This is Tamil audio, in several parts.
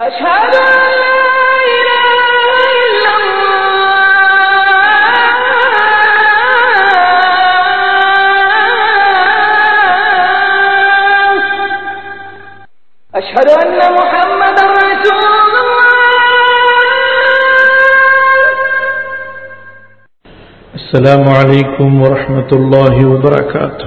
أشهد أن لا إله إلا الله أشهد أن محمدا رسول الله السلام عليكم ورحمة الله وبركاته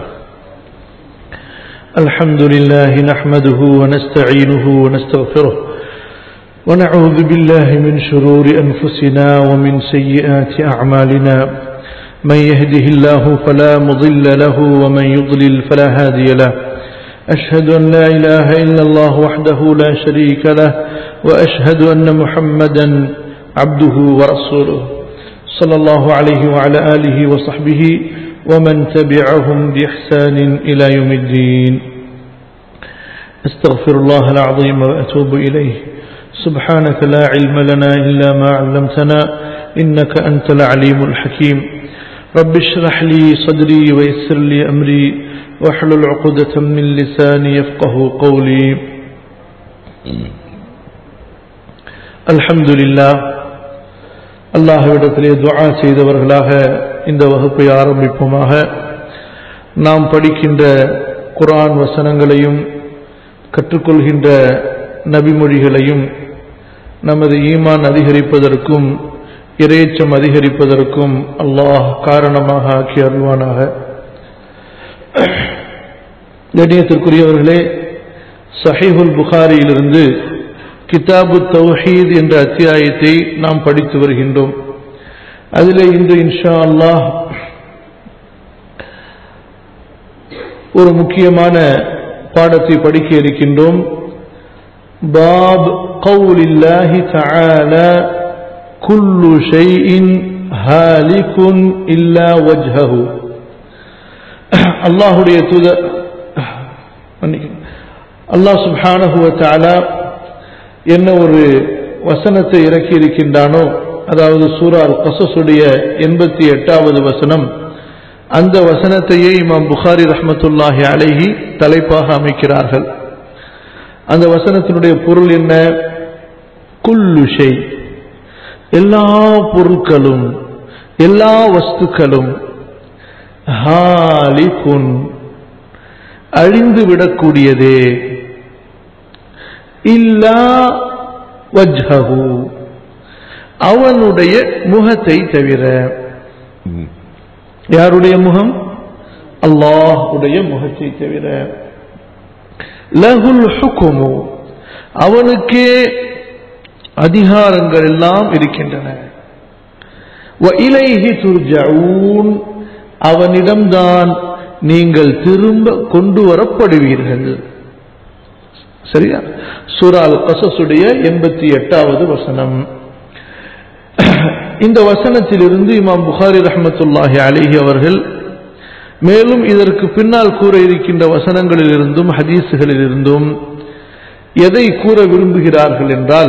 الحمد لله نحمده ونستعينه ونستغفره ونعوذ بالله من شرور أنفسنا ومن سيئات أعمالنا من يهده الله فلا مضل له ومن يضلل فلا هادي له أشهد أن لا إله إلا الله وحده لا شريك له وأشهد أن محمدا عبده ورسوله صلى الله عليه وعلى آله وصحبه ومن تبعهم بإحسان إلى يوم الدين أستغفر الله العظيم وأتوب إليه سبحانك لا علم لنا إلا ما علمتنا إنك أنت العليم الحكيم رب اشرح لي صدري ويسر لي أمري واحلل عقدة من لساني يفقه قولي الحمد لله அல்லாஹ்விடத்திலே துஆ செய்தவர்களாக இந்த வகுப்பை ஆரம்பிப்போமாக நாம் படிக்கின்ற குர்ஆன் வசனங்களையும் கற்றுக்கொள்கின்ற நபிமொழிகளையும் நமது ஈமான் அதிகரிப்பதற்கும் இறைச்சம் அதிகரிப்பதற்கும் அல்லாஹ் காரணமாக ஆக்கி அருள்வானாக கண்ணியத்திற்குரியவர்களே சஹீஹுல் புகாரியிலிருந்து கிதாபு தௌஹீத் என்ற அத்தியாயத்தை நாம் படித்து வருகின்றோம் அதிலே இன்று இன்ஷா அல்லாஹ் ஒரு முக்கியமான பாடத்தை படிக்க இருக்கின்றோம் பாப் கவுலில்லாஹி தஆலா குல்லு ஷைஇன் ஹாலிகுன் இல்லா வஜ்ஹஹு அல்லாஹ்வுடைய தூதர் மன்னிக்கணும். அல்லாஹ் சுப்ஹானஹு வ தஆலா என்ன ஒரு வசனத்தை இறக்கி இருக்கின்றானோ அதாவது சூரால் கசசுடைய எண்பத்தி எட்டாவது வசனம் அந்த வசனத்தையே இமாம் புகாரி ரஹ்மத்துல்லாஹி அலைஹி தலைப்பாக அமைக்கிறார்கள் அந்த வசனத்தினுடைய பொருள் என்ன குல்லுஷை எல்லா பொருட்களும் எல்லா வஸ்துக்களும் ஹாலிகுன் அழிந்து விடக்கூடியதே இல்லா வஜ்ஹஹு அவனுடைய முகத்தை தவிர யாருடைய முகம் அல்லாஹ் உடைய முகத்தை தவிர லகுல் ஹுக்குமு அவனுக்கே அதிகாரங்கள் எல்லாம் இருக்கின்றன வ இலைஹி துர்ஜஊன் அவனிடம்தான் நீங்கள் திரும்ப கொண்டு வரப்படுவீர்கள் சரியா சூரால் கசசுடைய எண்பத்தி எட்டாவது வசனம் இந்த வசனத்திலிருந்து இமாம் புகாரி ரஹமத்துல்லாஹி அலிஹி அவர்கள் மேலும் இதற்கு பின்னால் கூற இருக்கின்ற வசனங்களிலிருந்தும் ஹதீஸுகளிலிருந்தும் எதை கூற விரும்புகிறார்கள் என்றால்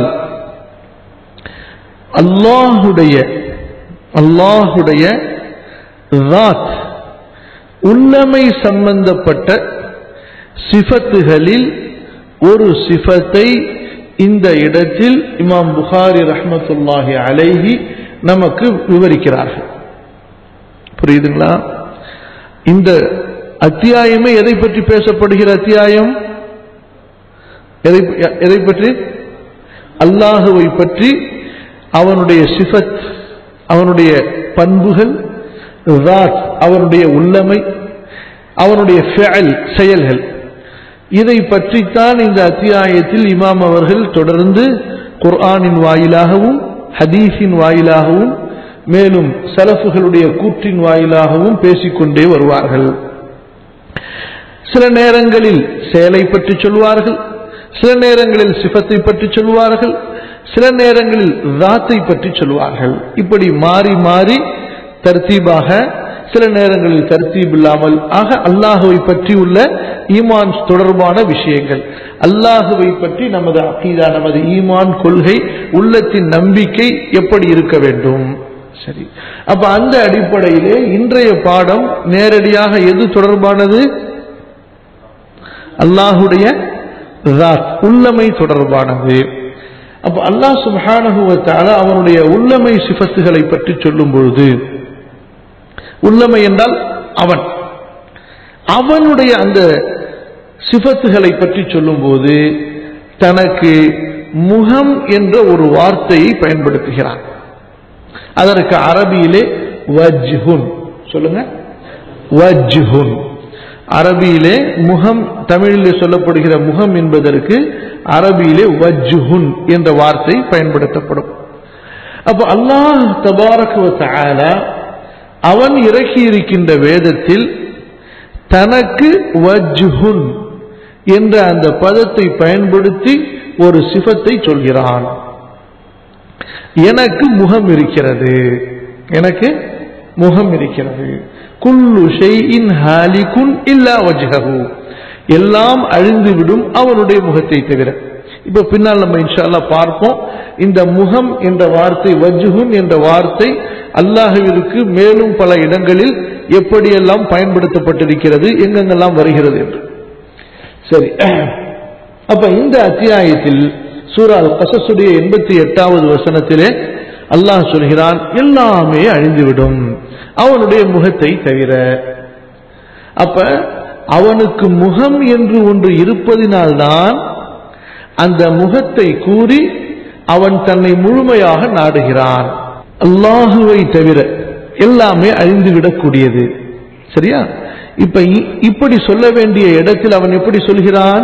அல்லாஹுடைய அல்லாஹுடைய ராத் உள்ளமை சம்பந்தப்பட்ட சிஃபத்துகளில் ஒரு சிஃபத்தை இந்த இடத்தில் இமாம் புகாரி ரஹமத்துல்லாஹி அலைஹி நமக்கு விவரிக்கிறார்கள் புரியுதுங்களா இந்த அத்தியாயமே எதை பற்றி பேசப்படுகிற அத்தியாயம் எதை எதை பற்றி அல்லாஹுவை பற்றி அவனுடைய சிஃபத் அவனுடைய பண்புகள் ராத் அவனுடைய உள்ளமை அவனுடைய ஃபெயல் செயல்கள் இதை பற்றித்தான் இந்த அத்தியாயத்தில் இமாம் அவர்கள் தொடர்ந்து குர்ஆனின் வாயிலாகவும் ஹதீஸின் வாயிலாகவும் மேலும் சலஃபுகளுடைய கூற்றின் வாயிலாகவும் பேசிக்கொண்டே வருவார்கள் சில நேரங்களில் செயலை பற்றி சொல்வார்கள் சில நேரங்களில் சிஃபத்தை பற்றி சொல்வார்கள் சில நேரங்களில் ராத்தை பற்றி சொல்வார்கள் இப்படி மாறி மாறி தர்த்தீபாக சில நேரங்களில் தர்த்தீப் இல்லாமல் ஆக அல்லாஹுவை பற்றி உள்ள ஈமான் தொடர்பான விஷயங்கள் அல்லாஹுவை பற்றி நமது அகீதா நமது ஈமான் கொள்கை உள்ளத்தின் நம்பிக்கை எப்படி இருக்க வேண்டும் சரி அப்ப அந்த அடிப்படையிலே இன்றைய பாடம் நேரடியாக எது தொடர்பானது அல்லாஹுடைய ராத் உள்ளமை தொடர்பானது அப்ப அல்லாஹ் சுப்ஹானஹு வ தஆலா அவனுடைய உள்ளமை சிஃபத்துகளை பற்றி சொல்லும் பொழுது உள்ளமை என்றால் அவன் அவனுடைய அந்த சிஃபத்துகளை பற்றி சொல்லும்போது தனக்கு முகம் என்ற ஒரு வார்த்தையை பயன்படுத்துகிறான் அதற்கு அரபியிலே வஜ்ஹுன் சொல்லுங்க வஜ்ஹுன் அரபியிலே முகம் தமிழிலே சொல்லப்படுகிற முகம் என்பதற்கு அரபியிலே வஜ்ஹுன் என்ற வார்த்தை பயன்படுத்தப்படும் அப்ப அல்லாஹ் தபாரக வ தஆலா அவன் இறக்கி இருக்கின்ற வேதத்தில் தனக்கு வஜ்ஹுன் என்ற அந்த பதத்தை பயன்படுத்தி ஒரு சிஃபத்தை சொல்கிறான் எனக்கு முகம் இருக்கிறது எனக்கு முகம் இருக்கிறது குல்லு ஷைஇன் ஹாலிகுன் இல்லா வஜ்ஹஹு எல்லாம் அழிந்துவிடும் அவனுடைய முகத்தை தவிர இப்ப பின்னால் நம்ம இன்ஷா அல்லாஹ் பார்ப்போம் இந்த முகம் என்ற வார்த்தை வஜ்ஹுன் என்ற வார்த்தை அல்லாஹுவிற்கு மேலும் பல இடங்களில் எப்படியெல்லாம் பயன்படுத்தப்பட்டிருக்கிறது எங்கெங்கெல்லாம் வருகிறது என்று சரி அப்ப இந்த அத்தியாயத்தில் சூரா கசசுடைய எண்பத்தி எட்டாவது வசனத்திலே அல்லாஹ் சொல்கிறான் எல்லாமே அழிந்துவிடும் அவனுடைய முகத்தை தவிர அப்ப அவனுக்கு முகம் என்று ஒன்று இருப்பதினால்தான் அந்த முகத்தை கூறி அவன் தன்னை முழுமையாக நாடுகிறான் அல்லாஹுவை தவிர எல்லாமே அழிந்துவிடக்கூடியது சரியா இப்ப இ- இப்படி சொல்ல வேண்டிய இடத்தில் அவன் எப்படி சொல்கிறான்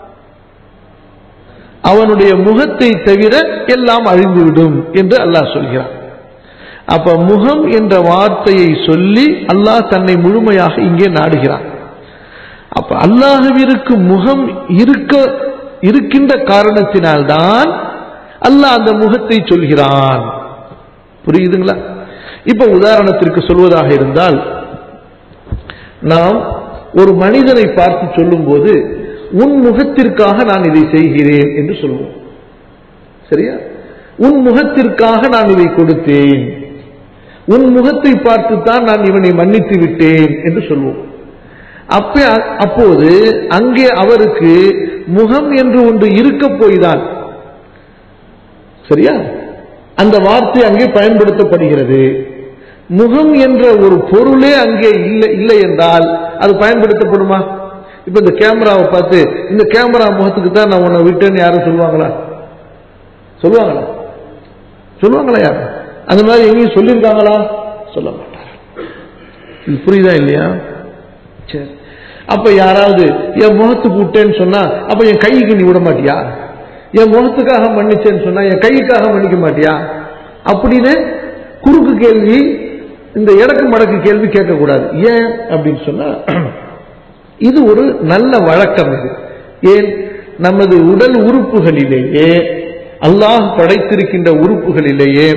அவனுடைய முகத்தை தவிர எல்லாம் அழிந்துவிடும் என்று அல்லாஹ் சொல்கிறான் அப்ப முகம் என்ற வார்த்தையை சொல்லி அல்லாஹ் தன்னை முழுமையாக இங்கே நாடுகிறான் அப்ப அல்லாஹுவிற்கு முகம் இருக்க இருக்கின்ற காரணத்தினால்தான் அல்லாஹ் அந்த முகத்தை சொல்கிறான் புரியுதுங்களா இப்ப உதாரணத்திற்கு சொல்வதாக இருந்தால் நாம் ஒரு மனிதனை பார்த்து சொல்லும்போது உன் முகத்திற்காக நான் இதை செய்கிறேன் என்று சொல்வோம் சரியா உன் முகத்திற்காக நான் இதை கொடுத்தேன் உன் முகத்தை பார்த்துத்தான் நான் இவனை மன்னித்து விட்டேன் என்று சொல்வோம் அப்ப அப்போது அங்கே அவருக்கு முகம் என்று ஒன்று இருக்க போய்தான் சரியா அந்த வார்த்தை அங்கே பயன்படுத்தப்படுகிறது முகம் என்ற ஒரு பொருளே அங்கே இல்லை இல்லை என்றால் அது பயன்படுத்தப்படுமா இப்ப இந்த கேமராவை பார்த்து இந்த கேமரா முகத்துக்கு தான் நான் உன்னை விட்டேன்னு யாரும் சொல்லுவாங்களா சொல்லுவாங்களா சொல்லுவாங்களா யாரும் அந்த மாதிரி எங்கேயும் சொல்லியிருக்காங்களா சொல்ல மாட்டாங்க இது புரியுதா இல்லையா சரி அப்ப யாராவது என் முகத்துக்கு விட்டேன்னு சொன்னா அப்ப என் கைக்கு நீ விட மாட்டியா என் முகத்துக்காக மன்னிச்சேன்னு சொன்னா என் கைக்காக மன்னிக்க மாட்டியா அப்படின்னு குறுக்கு கேள்வி இந்த இடக்கு மடக்கு கேள்வி கேட்கக்கூடாது ஏன் அப்படின்னு சொன்னா இது ஒரு நல்ல வழக்கம் இது ஏன் நமது உடல் உறுப்புகளிலேயே அல்லாஹ் படைத்திருக்கின்ற உறுப்புகளிலேயே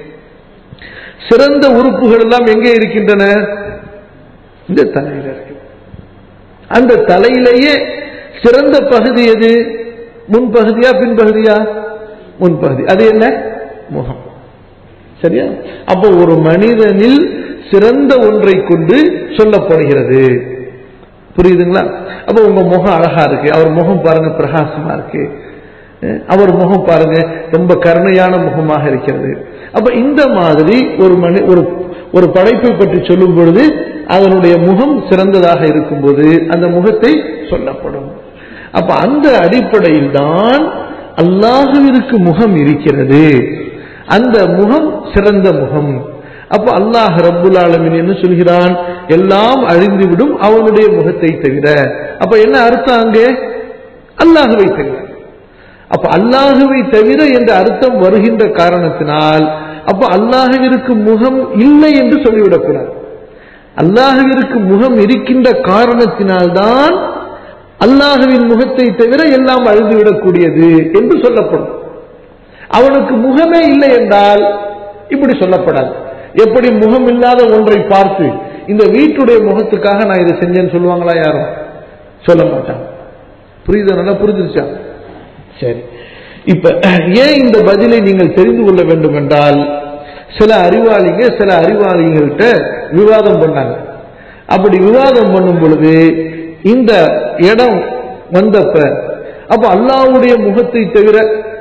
சிறந்த உறுப்புகள் எல்லாம் எங்கே இருக்கின்றன இந்த தலையில இருக்கு அந்த தலையிலேயே சிறந்த பகுதி எது முன்பகுதியா பின்பகுதியா முன்பகுதி அது என்ன முகம் சரியா அப்போ ஒரு மனிதனில் சிறந்த ஒன்றை கொண்டு சொல்லப்படுகிறது புரியுதுங்களா அப்போ உங்க முகம் அழகா இருக்கு அவர் முகம் பாருங்க பிரகாசமா இருக்கு அஹ் அவர் முகம் பாருங்க ரொம்ப கருணையான முகமாக இருக்கிறது அப்ப இந்த மாதிரி ஒரு மனி ஒரு ஒரு படைப்பை பற்றி சொல்லும் பொழுது அதனுடைய முகம் சிறந்ததாக இருக்கும்போது அந்த முகத்தை சொல்லப்படும் அப்ப அந்த அடிப்படையில் தான் அல்லாஹுவிற்கு முகம் இருக்கிறது அந்த முகம் சிறந்த முகம் அப்ப அல்லாஹ் ரப்புல் ஆலமீன் என்ன சொல்கிறான் எல்லாம் அழிந்துவிடும் அவனுடைய முகத்தை தவிர அப்ப என்ன அர்த்தம் அங்கே அல்லாஹுவை தவிர அப்ப அல்லாஹுவை தவிர என்ற அர்த்தம் வருகின்ற காரணத்தினால் அப்ப அல்லாஹுவிற்கு முகம் இல்லை என்று சொல்லிவிடக்கூடாது அல்லாஹுவிற்கு முகம் இருக்கின்ற காரணத்தினால்தான் அல்லாஹுவின் முகத்தை தவிர எல்லாம் அழிந்துவிடக்கூடியது என்று சொல்லப்படும் அவனுக்கு முகமே இல்லை என்றால் இப்படி சொல்லப்படாது எப்படி முகம் இல்லாத ஒன்றை பார்த்து இந்த வீட்டுடைய முகத்துக்காக நான் இதை செஞ்சேன்னு சொல்லுவாங்களா யாரும் சொல்ல மாட்டாங்க புரியுதா நல்லா புரிஞ்சிருச்சா சரி இப்ப ஏன் இந்த பதிலை நீங்கள் தெரிந்து கொள்ள வேண்டும் என்றால் சில அறிவாளிங்க சில அறிவாளிகள்கிட்ட விவாதம் பண்ணாங்க அப்படி விவாதம் பண்ணும் பொழுது இந்த இடம் வந்தப்ப அப்ப அல்லாஹ்வுடைய முகத்தை தவிர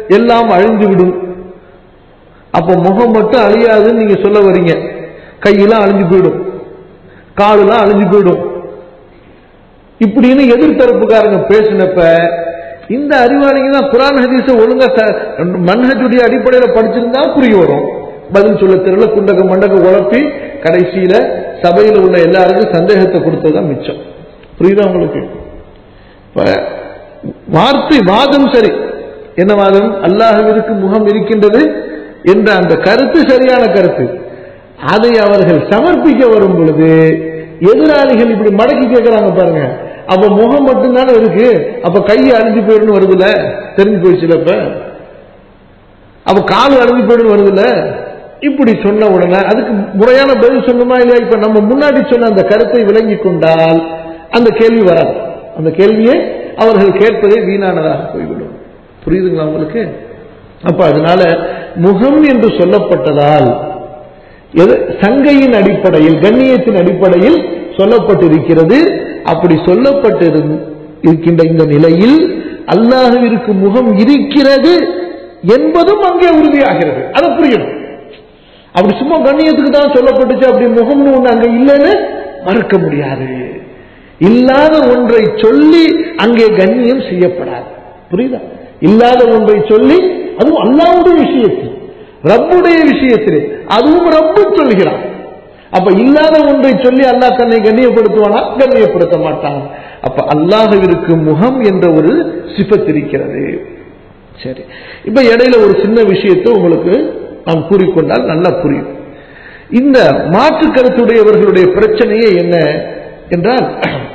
எல்லாம் அழிந்து விடும் அப்ப முகம் மட்டும் அழியாதுன்னு நீங்க சொல்ல வர்றீங்க கையெல்லாம் அழிஞ்சு போயிடும் காலெல்லாம் அழிஞ்சு போயிடும் இப்படின்னு எதிர்த்தரப்புக்காரங்க பேசினப்ப இந்த அறிவாளிங்க தான் குரான் ஹதீஸ ஒழுங்கா த- மன்ஹஜுடைய அடிப்படையில படிச்சிருந்தா புரிய வரும் பதில் சொல்ல தெரியல குண்டக மண்டக உழப்பி கடைசியில சபையில உள்ள எல்லாருக்கும் சந்தேகத்தை கொடுத்ததுதான் மிச்சம் புரியுதா உங்களுக்கு இப்ப வார்த்தை வாதம் சரி என்ன வாதம் அல்லாஹ்விற்கு முகம் இருக்கின்றது என்ற அந்த கருத்து சரியான கருத்து அதை அவர்கள் சமர்ப்பிக்க வரும் பொழுது எதிராளிகள் இப்படி மடக்கி கேட்கிறாங்க பாருங்க அப்ப முகம் மட்டும்தானே இருக்கு அப்ப கை அழிஞ்சு போயிடும் வருதுல தெரிஞ்சு போயிடுச்சுல இப்ப அப்ப கால் அழிஞ்சு போயிடும் வருதுல இப்படி சொன்ன உடனே அதுக்கு முறையான பதில் சொன்னோமா இல்லையா இப்ப நம்ம முன்னாடி சொன்ன அந்த கருத்தை விளங்கி கொண்டால் அந்த கேள்வி வராது அந்த கேள்வியை அவர்கள் கேட்பதே வீணானதாக போய்விடும் புரியுதுங்களா உங்களுக்கு அப்ப அதனால முகம் என்று சொல்லப்பட்டதால் எது சங்கையின் அடிப்படையில் கண்ணியத்தின் அடிப்படையில் சொல்லப்பட்டிருக்கிறது அப்படி சொல்லப்பட்டு இருக்கின்ற இந்த நிலையில் அல்லாஹுவிற்கு முகம் இருக்கிறது என்பதும் அங்கே உறுதியாகிறது அதை புரியணும் அப்படி சும்மா கண்ணியத்துக்கு தான் சொல்லப்பட்டுச்சு அப்படி முகம்னு ஒண்ணு அங்க இல்லைன்னு மறுக்க முடியாது இல்லாத ஒன்றை சொல்லி அங்கே கண்ணியம் செய்யப்படாது புரியுதா இல்லாத ஒன்றை சொல்லி அதுவும் அல்லாவுடைய விஷயத்தில் ரப்புடைய விஷயத்திலே அதுவும் ரப்பு சொல்கிறான் அப்ப இல்லாத ஒன்றை சொல்லி அல்லாஹ் தன்னை கண்ணியப்படுத்துவானா கண்ணியப்படுத்த மாட்டான் அப்ப அல்லாஹுவிற்கு முகம் என்ற ஒரு சிபத் இருக்கிறது சரி இப்ப இடையில ஒரு சின்ன விஷயத்தை உங்களுக்கு நாம் கூறிக்கொண்டால் நல்லா புரியும் இந்த மாற்று கருத்துடையவர்களுடைய பிரச்சனையே என்ன என்றால்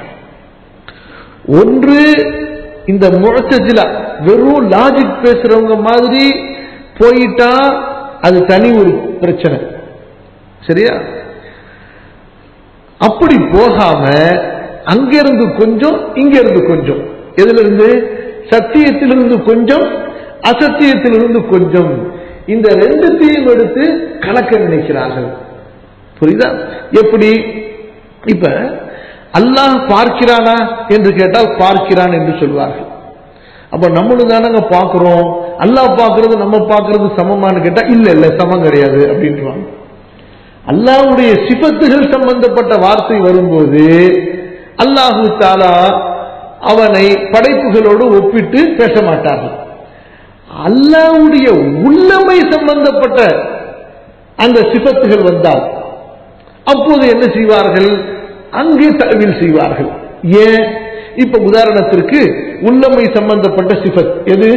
ஒன்று இந்த முழத்தஜிலா வெறும் லாஜிக் பேசுறவங்க மாதிரி போயிட்டா அது தனி ஒரு பிரச்சனை சரியா அப்படி போகாம அங்கிருந்து கொஞ்சம் இங்கிருந்து கொஞ்சம் எதுல இருந்து சத்தியத்திலிருந்து கொஞ்சம் அசத்தியத்திலிருந்து கொஞ்சம் இந்த ரெண்டுத்தையும் எடுத்து கலக்க நினைக்கிறார்கள் புரியுதா எப்படி இப்ப அல்லாஹ் பார்க்கிறானா என்று கேட்டால் பார்க்கிறான் என்று சொல்வார்கள் அப்ப நம்மளும் தானங்க பார்க்கிறோம் அல்லாஹ் பார்க்கிறது நம்ம பார்க்கிறது சமமானு கேட்டா இல்ல இல்ல சமம் கிடையாது அப்படின்றாங்க அல்லாஹ்வுடைய சிபத்துகள் சம்பந்தப்பட்ட வார்த்தை வரும்போது அல்லாஹு தாலா அவனை படைப்புகளோடு ஒப்பிட்டு பேச மாட்டார்கள் அல்லாஹ்வுடைய உள்ளமை சம்பந்தப்பட்ட அந்த சிபத்துகள் வந்தால் அப்போது என்ன செய்வார்கள் அங்கே தகவல் செய்வார்கள் ஏன் இப்ப உதாரணத்திற்கு உள்ளமை சம்பந்தப்பட்ட சிபத் எது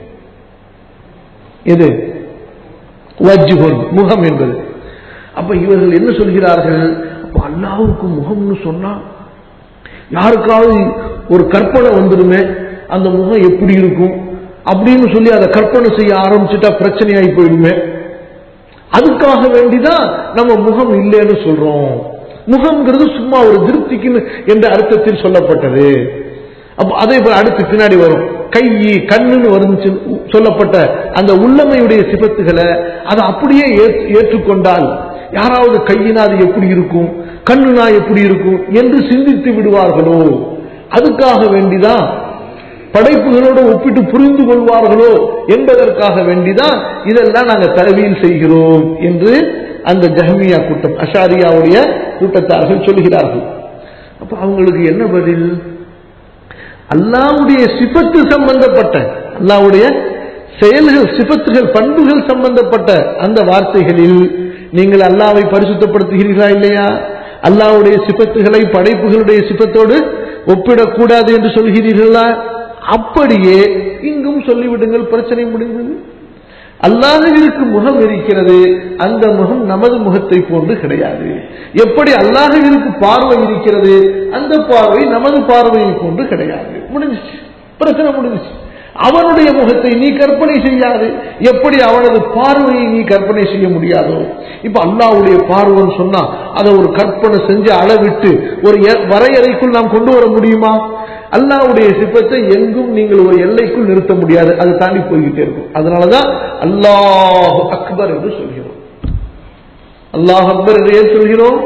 எது வஜ்ஜுகுன் முகம் என்பது அப்ப இவர்கள் என்ன சொல்கிறார்கள் அப்ப அல்லாவுக்கு முகம்னு சொன்னா யாருக்காவது ஒரு கற்பனை வந்துடுமே அந்த முகம் எப்படி இருக்கும் அப்படின்னு சொல்லி அதை கற்பனை செய்ய ஆரம்பிச்சுட்டா பிரச்சனையாகி போயிடுமே அதுக்காக வேண்டிதான் நம்ம முகம் இல்லைன்னு சொல்றோம் முகம்ங்கிறது சும்மா ஒரு திருப்திக்குன்னு என்ற அர்த்தத்தில் சொல்லப்பட்டது அப்ப அதே போல அடுத்து பின்னாடி வரும் கை கண்ணுன்னு வருந்துச்சு சொல்லப்பட்ட அந்த உள்ளமையுடைய சிபத்துகளை அதை அப்படியே ஏற்று- ஏற்றுக்கொண்டால் யாராவது கையினா அது எப்படி இருக்கும் கண்ணுனா எப்படி இருக்கும் என்று சிந்தித்து விடுவார்களோ அதுக்காக வேண்டிதான் படைப்புகளோடு ஒப்பிட்டு புரிந்து கொள்வார்களோ என்பதற்காக வேண்டிதான் இதெல்லாம் நாங்கள் தரவியில் செய்கிறோம் என்று அந்த ஜஹமியா கூட்டம் அஷாரியாவுடைய கூட்டத்தார்கள் சொல்கிறார்கள் அப்ப அவங்களுக்கு என்ன பதில் அல்லாவுடைய சிபத்து சம்பந்தப்பட்ட அல்லாவுடைய செயல்கள் சிபத்துகள் பண்புகள் சம்பந்தப்பட்ட அந்த வார்த்தைகளில் நீங்கள் அல்லாவை பரிசுத்தப்படுத்துகிறீர்களா இல்லையா அல்லாவுடைய சிபத்துகளை படைப்புகளுடைய சிபத்தோடு ஒப்பிடக்கூடாது என்று சொல்கிறீர்களா அப்படியே இங்கும் சொல்லிவிடுங்கள் பிரச்சனை முடிந்தது அல்லாஹுவிற்கு முகம் இருக்கிறது அந்த முகம் நமது முகத்தை போன்று கிடையாது எப்படி அல்லாஹுவிற்கு பார்வை இருக்கிறது அந்த பார்வை நமது பார்வையை போன்று கிடையாது முடிஞ்சிச்சு பிரச்சனை முடிஞ்சிச்சு அவனுடைய முகத்தை நீ கற்பனை செய்யாது எப்படி அவனது பார்வையை நீ கற்பனை செய்ய முடியாதோ இப்ப அல்லாஹ்வுடைய பார்வைன்னு சொன்னா அதை ஒரு கற்பனை செஞ்சு அளவிட்டு ஒரு எ- வரையறைக்குள் நாம் கொண்டு வர முடியுமா அல்லாஹ்வுடைய சிப்பத்தை எங்கும் நீங்கள் ஒரு எல்லைக்குள் நிறுத்த முடியாது அது தாண்டி போய்கிட்டே இருக்கும் அதனாலதான் அல்லாஹ் அக்பர் என்று சொல்கிறோம் அல்லாஹ் அக்பர் என்று ஏன் சொல்கிறோம்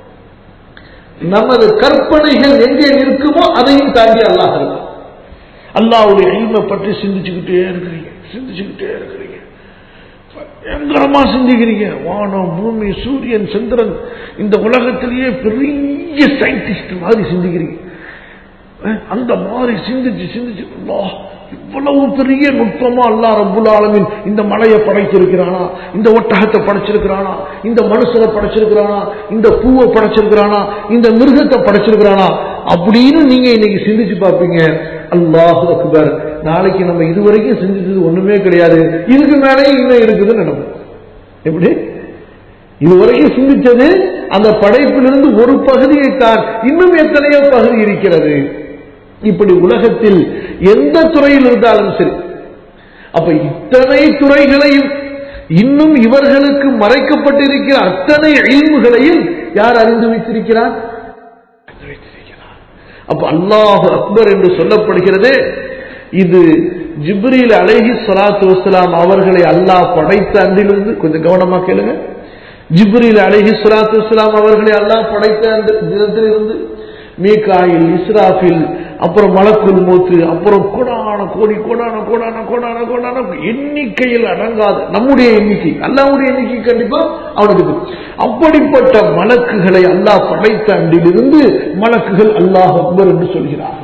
நமது கற்பனைகள் எங்கே நிற்குமோ அதையும் தாண்டி அல்லாஹ் இருக்கான் அல்லாவுடைய இல்மை பற்றி சிந்திச்சுக்கிட்டே இருக்கிறீங்க சிந்திச்சுக்கிட்டே இருக்கிறீங்க பயங்கரமா சிந்திக்கிறீங்க வானம் பூமி சூரியன் சந்திரன் இந்த உலகத்திலேயே பெரிய சயின்டிஸ்ட் மாதிரி சிந்திக்கிறீங்க அஹ், அந்த மாதிரி சிந்திச்சு சிந்திச்சு அல்லாஹ் இவ்வளவு பெரிய நுட்பமா அல்லா ரப்புல் ஆலமீன் இந்த மலையை படைச்சிருக்கிறானா இந்த ஒட்டகத்தை படைச்சிருக்கிறானா இந்த மனுஷனை படைச்சிருக்கிறானா இந்த பூவை படைச்சிருக்கிறானா இந்த மிருகத்தை படைச்சிருக்கிறானா அப்படின்னு நீங்க இன்னைக்கு சிந்திச்சு பார்ப்பீங்க அல்லாஹ் அக்பர் நாளைக்கு நம்ம இதுவரைக்கும் சிந்திச்சது ஒண்ணுமே கிடையாது இதுக்கு மேலே இன்னும் இருக்குதுன்னு நினைப்போம் எப்படி இதுவரைக்கும் சிந்திச்சது அந்த படைப்பிலிருந்து ஒரு பகுதியை தான் இன்னும் எத்தனையோ பகுதி இருக்கிறது இப்படி உலகத்தில் எந்த துறையில் இருந்தாலும் சரி அப்ப இத்தனை துறைகளையும் இன்னும் இவர்களுக்கு மறைக்கப்பட்டிருக்கிற அத்தனை இல்முகளையும் யார் அறிந்து வைத்திருக்கிறார் அறிந்து வைத்திருக்கிறார். அப்ப அல்லாஹ் அக்பர் என்று சொல்லப்படுகிறது இது ஜிப்ரீல் அலைஹி ஸலாத்து வஸலாம் அவர்களை அல்லாஹ் படைத்த அன்றிலிருந்து கொஞ்சம் கவனமா கேளுங்க ஜிப்ரீல் அலைஹி ஸலாத்து வஸலாம் அவர்களை அல்லாஹ் படைத்த அந்த தினத்திலிருந்து மீகாயில் இஸ்ராஃபில் அப்புறம் மலக்குல் மூத்து அப்புறம் கோடான கோடி கோடான கோடான கோடான கோடான எண்ணிக்கையில் அடங்காத நம்முடைய எண்ணிக்கை அல்லாவுடைய எண்ணிக்கை கண்டிப்பா அவனுக்கு இருக்கு. அப்படிப்பட்ட மலக்குகளை அல்லாஹ் படைத்த அன்றிலிருந்து மலக்குகள் அல்லாஹ் அக்பர் என்று சொல்கிறார்கள்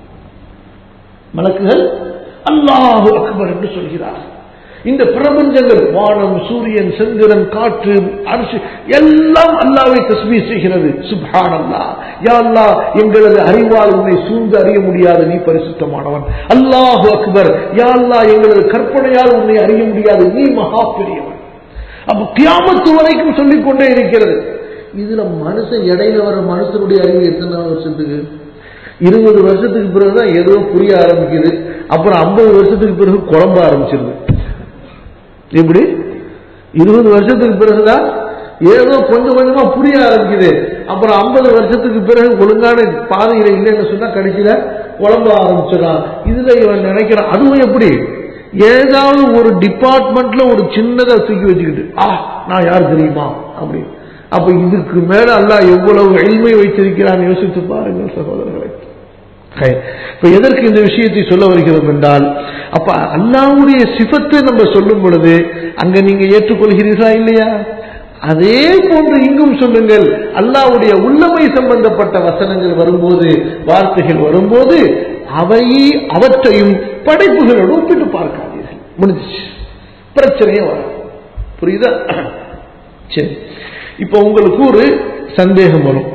மலக்குகள் அல்லாஹு அக்பர் என்று சொல்கிறார்கள் இந்த பிரபஞ்சங்கள் வானம் சூரியன் சந்திரன் காற்று அரிசி எல்லாம் அல்லாவை தஸ்மீ செய்கிறது சுப்ஹான் அல்லா யா அல்லா எங்களது அறிவால் உன்னை சூழ்ந்து அறிய முடியாது நீ பரிசுத்தமானவன் அல்லாஹு அக்பர் யா அல்லா எங்களது கற்பனையால் உன்னை அறிய முடியாது நீ மகா பெரியவன் அப்ப கியாமத்து வரைக்கும் சொல்லிக் கொண்டே இருக்கிறது இதுல மனுஷன் இடையில வர மனுஷனுடைய அறிவு எத்தனை வருஷத்துக்கு இருபது வருஷத்துக்கு பிறகுதான் ஏதோ புரிய ஆரம்பிக்குது அப்புறம் ஐம்பது வருஷத்துக்கு பிறகு குழம்ப ஆரம்பிச்சிருது எப்படி இருபது வருஷத்துக்கு பிறகுதான் ஏதோ கொஞ்சம் கொஞ்சமா புரிய ஆரம்பிக்குது அப்புறம் ஐம்பது வருஷத்துக்கு பிறகு ஒழுங்கான பாதையில இல்லைன்னு சொன்னா கடைசியில குழம்ப ஆரம்பிச்சிடறான் இதுல இவன் நினைக்கிறான் அதுவும் எப்படி ஏதாவது ஒரு டிபார்ட்மெண்ட்ல ஒரு சின்னதா தூக்கி வச்சுக்கிட்டு ஆ நான் யார் தெரியுமா அப்படி அப்ப இதுக்கு மேல அல்லாஹ் எவ்வளவு எளிமை வைத்திருக்கிறான் யோசித்து பாருங்கள் சகோதரர்களை ஹை. இப்ப எதற்கு இந்த விஷயத்தை சொல்ல வருகிறோம் என்றால் அப்ப அல்லாவுடைய சிபத்தை நம்ம சொல்லும் பொழுது அங்க நீங்க ஏற்றுக்கொள்கிறீர்களா இல்லையா அதே போன்று இங்கும் சொல்லுங்கள் அல்லாவுடைய உள்ளமை சம்பந்தப்பட்ட வசனங்கள் வரும்போது வார்த்தைகள் வரும்போது அவை அவற்றையும் படைப்புகளோடு ஒப்பிட்டு பார்க்காதீர்கள் முடிஞ்சிச்சு பிரச்சனையே வரும் புரியுதா சரி இப்ப உங்களுக்கு ஒரு சந்தேகம் வரும்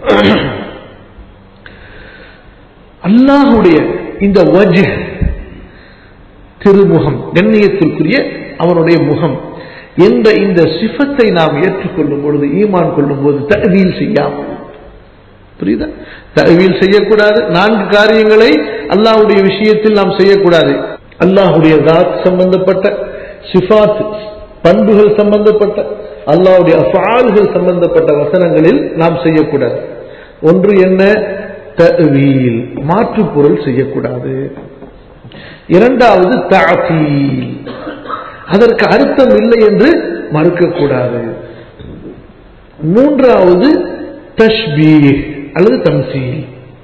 அல்லாஹுடைய இந்த வஜ் திருமுகம் கண்ணியத்திற்குரிய அவனுடைய முகம் என்ற இந்த சிஃபத்தை நாம் ஏற்றுக்கொள்ளும் பொழுது ஈமான் கொள்ளும் போது தகுதியில் செய்யாமல் புரியுதா தகுதியில் செய்யக்கூடாது நான்கு காரியங்களை அல்லாஹ்வுடைய விஷயத்தில் நாம் செய்யக்கூடாது அல்லாஹுடைய தாத் சம்பந்தப்பட்ட சிஃபாத் பண்புகள் சம்பந்தப்பட்ட அல்லாஹ்வுடைய அஃபால்கள் சம்பந்தப்பட்ட வசனங்களில் நாம் செய்யக்கூடாது ஒன்று என்ன தவீல் மாற்று பொருள் செய்யக்கூடாது இரண்டாவது தாத்தீல் அதற்கு அர்த்தம் இல்லை என்று மறுக்கக்கூடாது மூன்றாவது தஷ்பீர் அல்லது தம்சீல்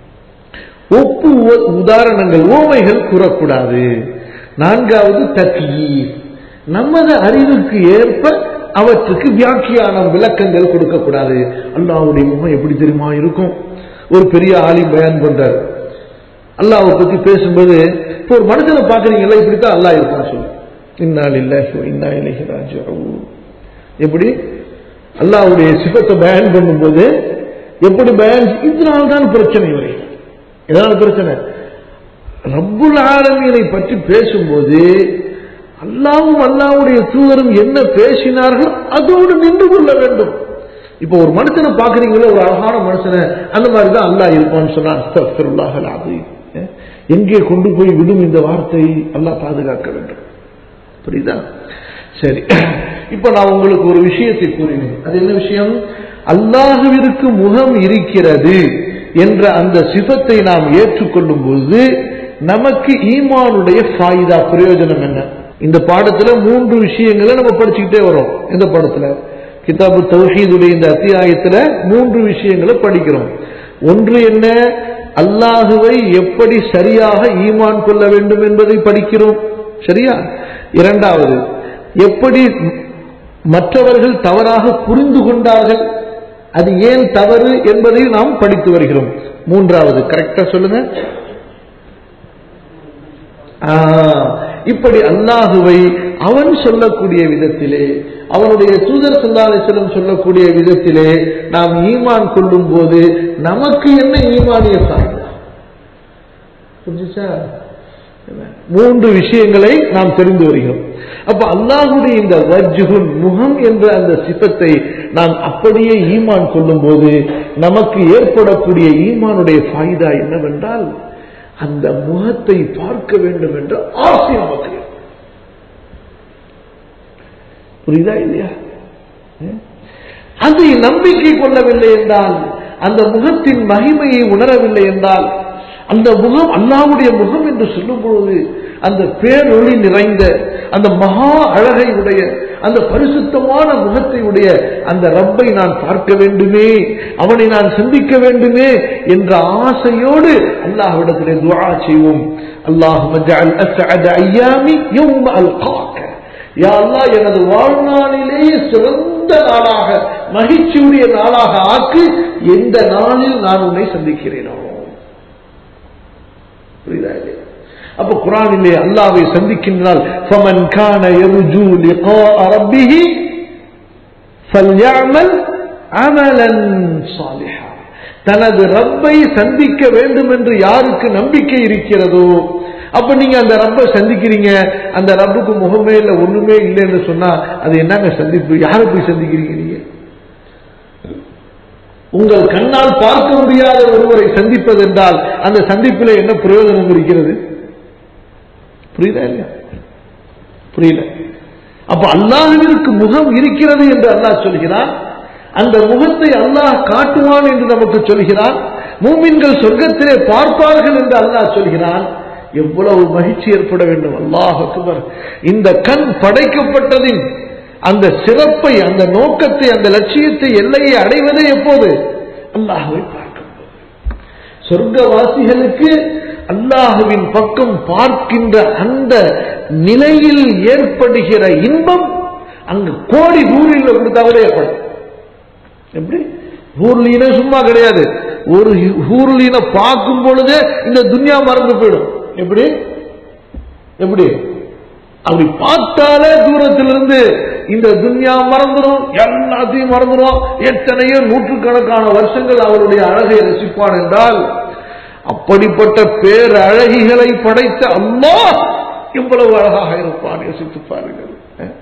ஒப்பு உ- உதாரணங்கள் ஓமைகள் கூறக்கூடாது நான்காவது தக்யீர் நமது அறிவுக்கு ஏற்ப அவற்றுக்கு வியாக்கியானம் விளக்கங்கள் கொடுக்கக்கூடாது அல்லாஹ்வுடைய முகம் எப்படி தெரியுமா இருக்கும் ஒரு பெரிய ஆலி பயன் பண்றார் அல்லாஹ்வை பத்தி பேசும்போது இப்போ ஒரு மனுஷனை பாக்குறீங்களா இப்படித்தான் அல்லாஹ் இருப்பான்னு சொல்லு இன்னா லில்லாஹி வ இன்னா இலைஹி ராஜிஊன் எப்படி அல்லாஹ்வுடைய சிபத்தை பயன் பண்ணும்போது எப்படி பயன் இதனால தான் பிரச்சனை வரை இதனால பிரச்சனை ரப்புல் ஆலமீனை பற்றி பேசும்போது அல்லாவும் அல்லாவுடைய தூதரும் என்ன பேசினார்கள் அதோடு நின்று கொள்ள வேண்டும் இப்போ ஒரு மனுஷனை பாக்குறீங்களோ ஒரு அழகான மனுஷனை அந்த மாதிரி தான் அல்லாஹ் இருப்பான்னு சொன்னா அஸ்தக்ஃபிருல்லாஹ் அல்-அஸீம். எங்கே கொண்டு போய் விடும் இந்த வார்த்தை அல்லாஹ் பாதுகாக்க வேண்டும் புரியுதா சரி இப்ப நான் உங்களுக்கு ஒரு விஷயத்தை கூறினேன் அது என்ன விஷயம் அல்லாஹுவிற்கு முகம் இருக்கிறது என்ற அந்த சிபத்தை நாம் ஏற்றுக்கொள்ளும் போது நமக்கு ஈமானுடைய ஃபாயிதா பிரயோஜனம் என்ன இந்த பாடத்துல மூன்று விஷயங்களை நம்ம படிச்சுக்கிட்டே வரோம் இந்த பாடத்துல கிதாபு தௌஹீதுடைய இந்த அத்தியாயத்துல மூன்று விஷயங்களை படிக்கிறோம் ஒன்று என்ன அல்லாஹுவை எப்படி சரியாக ஈமான் கொள்ள வேண்டும் என்பதை படிக்கிறோம் சரியா இரண்டாவது எப்படி மற்றவர்கள் தவறாக புரிந்து கொண்டார்கள் அது ஏன் தவறு என்பதை நாம் படித்து வருகிறோம் மூன்றாவது கரெக்டா சொல்லுங்க ஆ, இப்படி அல்லாஹுவை அவன் சொல்லக்கூடிய விதத்திலே அவனுடைய தூதர் சல்லாசலம் சொல்லக்கூடிய விதத்திலே நாம் ஈமான் கொள்ளும் போது நமக்கு என்ன ஈமானிய சாய்ந்தா புரிஞ்சுச்சா மூன்று விஷயங்களை நாம் தெரிந்து வருகிறோம் அப்ப அல்லாஹுடைய இந்த வஜ்ஹுன் முகம் என்ற அந்த சிப்பத்தை நாம் அப்படியே ஈமான் கொள்ளும் போது நமக்கு ஏற்படக்கூடிய ஈமானுடைய ஃபாய்தா என்னவென்றால் அந்த முகத்தை பார்க்க வேண்டும் என்ற ஆசை நமக்கு ஏற்படும். புரியுதா இல்லையா அதை நம்பிக்கை கொள்ளவில்லை என்றால் அந்த முகத்தின் மகிமையை உணரவில்லை என்றால் அந்த முகம் அல்லாவுடைய முகம் என்று சொல்லும் பொழுது அந்த பேரொளி நிறைந்த அந்த மகா அழகை உடைய அந்த பரிசுத்தமான முகத்தை உடைய அந்த ரப்பை நான் பார்க்க வேண்டுமே அவனை நான் சந்திக்க வேண்டுமே என்ற ஆசையோடு அல்லாஹ்விடத்திலே துஆ செய்வோம் அல்லாஹும்ம ஜஅல் அஸ்அத ஐயாமி யௌம அல்காக யா அல்லாஹ் எனது வாழ்நாளிலேயே சிறந்த நாளாக மகிழ்ச்சியுடைய நாளாக ஆக்கு எந்த நாளில் நான் உன்னை சந்திக்கிறேனோ புரியுதா இல்லையா? அப்ப குரானிலே அல்லாவை சந்திக்கின்றால் فَمَنْ كَانَ يَرْجُو لِقَاءَ رَبِّهِ فَلْيَعْمَلْ عَمَلًا صَالِحًا தனது ரப்பை சந்திக்க வேண்டும் என்று யாருக்கு நம்பிக்கை இருக்கிறதோ அப்ப நீங்க அந்த ரப்பை சந்திக்கிறீங்க அந்த ரப்புக்கு முகமே இல்லை ஒண்ணுமே இல்லைன்னு சொன்னா அது என்னங்க சந்திப்பு யாரை போய் சந்திக்கிறீங்க நீங்க உங்கள் கண்ணால் பார்க்க முடியாத ஒருவரை சந்திப்பது என்றால் அந்த சந்திப்பில் என்ன பிரயோஜனம் இருக்கிறது புரியுதா இல்லையா புரியல அப்ப அல்லாஹுவிற்கு முகம் இருக்கிறது என்று அல்லாஹ் சொல்கிறான் அந்த முகத்தை அல்லாஹ் காட்டுவான் என்று நமக்கு சொல்கிறான் மூமின்கள் சொர்க்கத்திலே பார்ப்பார்கள் என்று அல்லாஹ் சொல்கிறான் எவ்வளவு மகிழ்ச்சி ஏற்பட வேண்டும் அல்லாஹ் அக்பர் இந்த கண் படைக்கப்பட்டதின் அந்த சிறப்பை அந்த நோக்கத்தை அந்த லட்சியத்தை எல்லையை அடைவதே எப்போது அல்லாஹுவை பார்க்கும்போது சொர்க்கவாசிகளுக்கு அல்லாஹுவின் பக்கம் பார்க்கின்ற அந்த நிலையில் ஏற்படுகிற இன்பம் அங்கு கோடி ஊரில் கொடுத்தா கூட ஏற்படும் எப்படி ஊர்லீன சும்மா கிடையாது ஒரு ஊர்லீன பார்க்கும் பொழுதே இந்த துன்யா மறந்து போயிடும் எப்படி எப்படி அப்படி பார்த்தாலே தூரத்திலிருந்து இந்த துன்யா மறந்துடும் எல்லாத்தையும் மறந்துடும் எத்தனையோ நூற்றுக்கணக்கான வருஷங்கள் அவருடைய அழகை ரசிப்பான் என்றால் அப்படிப்பட்ட பேரழகிகளை படைத்த அல்லாஹ் இவ்வளவு அழகாக இருப்பான் யோசித்து பாருங்கள் அஹ்.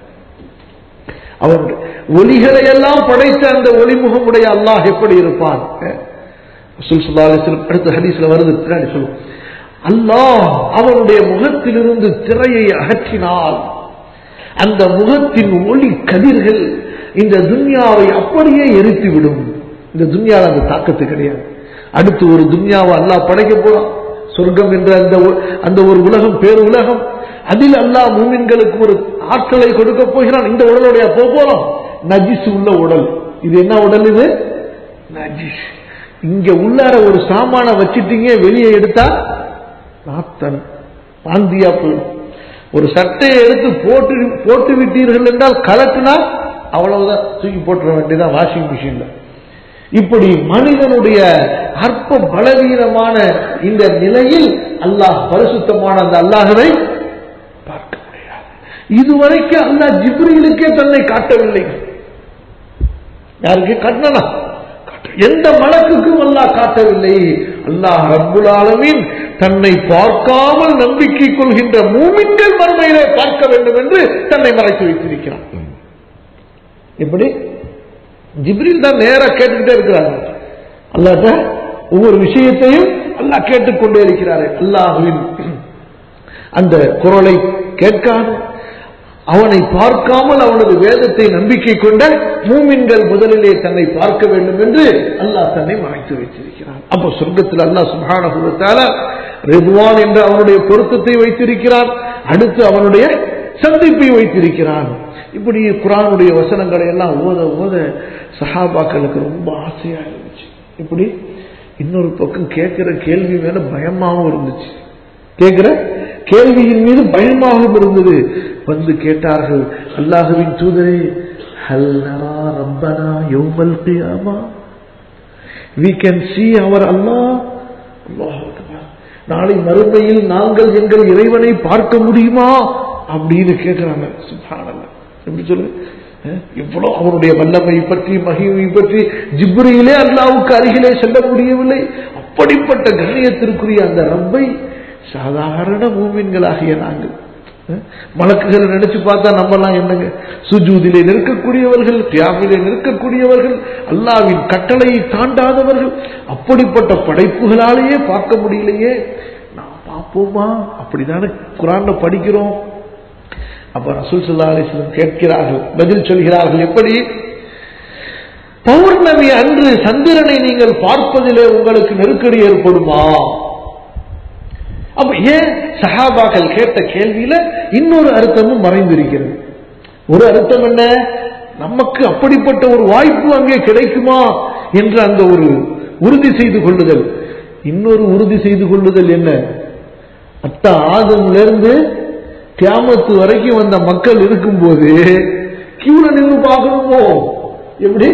அவன் ஒளிகளை எல்லாம் படைத்த அந்த ஒளிமுகமுடைய அல்லாஹ் எப்படி இருப்பான் அஹ். ரசூல் ஸல்லல்லாஹு அலைஹி வஸல்லம் அடுத்த ஹதீஸ்ல வருது பின்னாடி சொல்லும் அல்லாஹ் அவனுடைய முகத்திலிருந்து திரையை அகற்றினால் அந்த முகத்தின் ஒளி கதிர்கள் இந்த துன்யாவை அப்படியே எரித்துவிடும் இந்த துன்யாவில் அந்த தாக்கத்து கிடையாது அடுத்து ஒரு துன்யாவை அல்லாஹ் படைக்க போறான் சொர்க்கம் என்ற அந்த ஒ- அந்த ஒரு உலகம் பேர் உலகம் அதில் அல்லாஹ் மூமின்களுக்கு ஒரு ஆற்றலை கொடுக்க போகிறான் இந்த உடலுடைய போக போறோம் நஜிஸ் உள்ள உடல் இது என்ன உடல் இது நஜிஸ் இங்க உள்ளார ஒரு சாமான வச்சிட்டீங்க வெளியே எடுத்தா நாத்தன் வாந்தியா போயிடும் ஒரு சட்டையை எடுத்து போட்டு போட்டு விட்டீர்கள் என்றால் கலக்குனா அவ்வளவுதான் தூக்கி போட்டுற வேண்டியதான் வாஷிங் மிஷின்ல இப்படி மனிதனுடைய அற்ப பலவீனமான இந்த நிலையில் அல்லாஹ் பரிசுத்தமான அந்த அல்லாஹவை பார்க்க முடியாது இதுவரைக்கும் அல்லாஹ் ஜிப்ரீலுக்கே தன்னை காட்டவில்லை யாருக்கு காட்டினா எந்த மலக்குக்கும் அல்லாஹ் காட்டவில்லை அல்லாஹ் ரப்புல் ஆலமீன் தன்னை பார்க்காமல் நம்பிக்கை கொள்கின்ற மூமின்கள் மறுமையிலே பார்க்க வேண்டும் என்று தன்னை மறைத்து வைத்திருக்கிறான் எப்படி ஜிப்ரீல் தான் நேரா கேட்டுக்கிட்டே இருக்கிறார் அல்லாட்ட ஒவ்வொரு விஷயத்தையும் அல்லாஹ் கேட்டுக்கொண்டே இருக்கிறாரு அல்லாஹுவின் அந்த குரலை கேட்காது அவனை பார்க்காமல் அவனது வேதத்தை நம்பிக்கை கொண்ட மூமின்கள் முதலிலே தன்னை பார்க்க வேண்டும் என்று அல்லாஹ் தன்னை மறைத்து வைத்திருக்கிறான் அப்போ சொர்க்கத்தில் அல்லாஹ் சுபான ரிதுவான் என்ற அவனுடைய பொருத்தத்தை வைத்திருக்கிறான் அடுத்து அவனுடைய சந்திப்பை வைத்திருக்கிறான் இப்படி குரானுடைய வசனங்களை எல்லாம் ஓத ஓத சஹாபாக்களுக்கு ரொம்ப ஆசையா இருந்துச்சு இப்படி இன்னொரு பக்கம் கேட்கிற கேள்வி மேல பயமாகவும் இருந்துச்சு கேட்கிற கேள்வியின் மீது பயமாகவும் இருந்தது வந்து கேட்டார்கள் அல்லாஹுவின் தூதரே ஹல் நரா ரப்பனா யௌமல் கியாமா we can see our Allah அல்லாஹ் அக்பர். நாளை மறுமையில் நாங்கள் எங்கள் இறைவனை பார்க்க முடியுமா அப்படின்னு கேட்கிறாங்க சுப்ஹானல்லாஹ் எப்படி சொல்லுங்க அஹ், எவ்வளவு அவருடைய வல்லமை பற்றி மகிமை பற்றி ஜிப்ரியிலே அல்லாவுக்கு அருகிலே செல்ல முடியவில்லை அப்படிப்பட்ட கண்ணியத்திற்குரிய அந்த ரப்பை சாதாரண மூமின்களாகிய நாங்கள் அஹ், மலக்குகளை நினைச்சு பார்த்தா நம்மலாம் என்னங்க சுஜூதிலே நிற்கக்கூடியவர்கள் தியாகிலே நிற்கக்கூடியவர்கள் அல்லாவின் கட்டளையை தாண்டாதவர்கள் அப்படிப்பட்ட படைப்புகளாலேயே பார்க்க முடியலையே நான் பார்ப்போமா அப்படிதானே குரான்ல படிக்கிறோம் அப்ப ரசூல் சல்லா அலிஸ்லம் கேட்கிறார்கள் பதில் சொல்கிறார்கள் எப்படி பௌர்ணமி அன்று சந்திரனை நீங்கள் பார்ப்பதிலே உங்களுக்கு நெருக்கடி ஏற்படுமா அப்ப ஏன் சஹாபாக்கள் கேட்ட கேள்வியில இன்னொரு அர்த்தமும் மறைந்திருக்கிறது ஒரு அர்த்தம் என்ன நமக்கு அப்படிப்பட்ட ஒரு வாய்ப்பு அங்கே கிடைக்குமா என்ற அந்த ஒரு உறுதி செய்து கொள்ளுதல் இன்னொரு உறுதி செய்து கொள்ளுதல் என்ன அத்தா ஆதம்ல இருந்து கியாமத்து வரைக்கும் வந்த மக்கள் இருக்கும்போது கியூல நின்று பார்க்கணுமோ எப்படி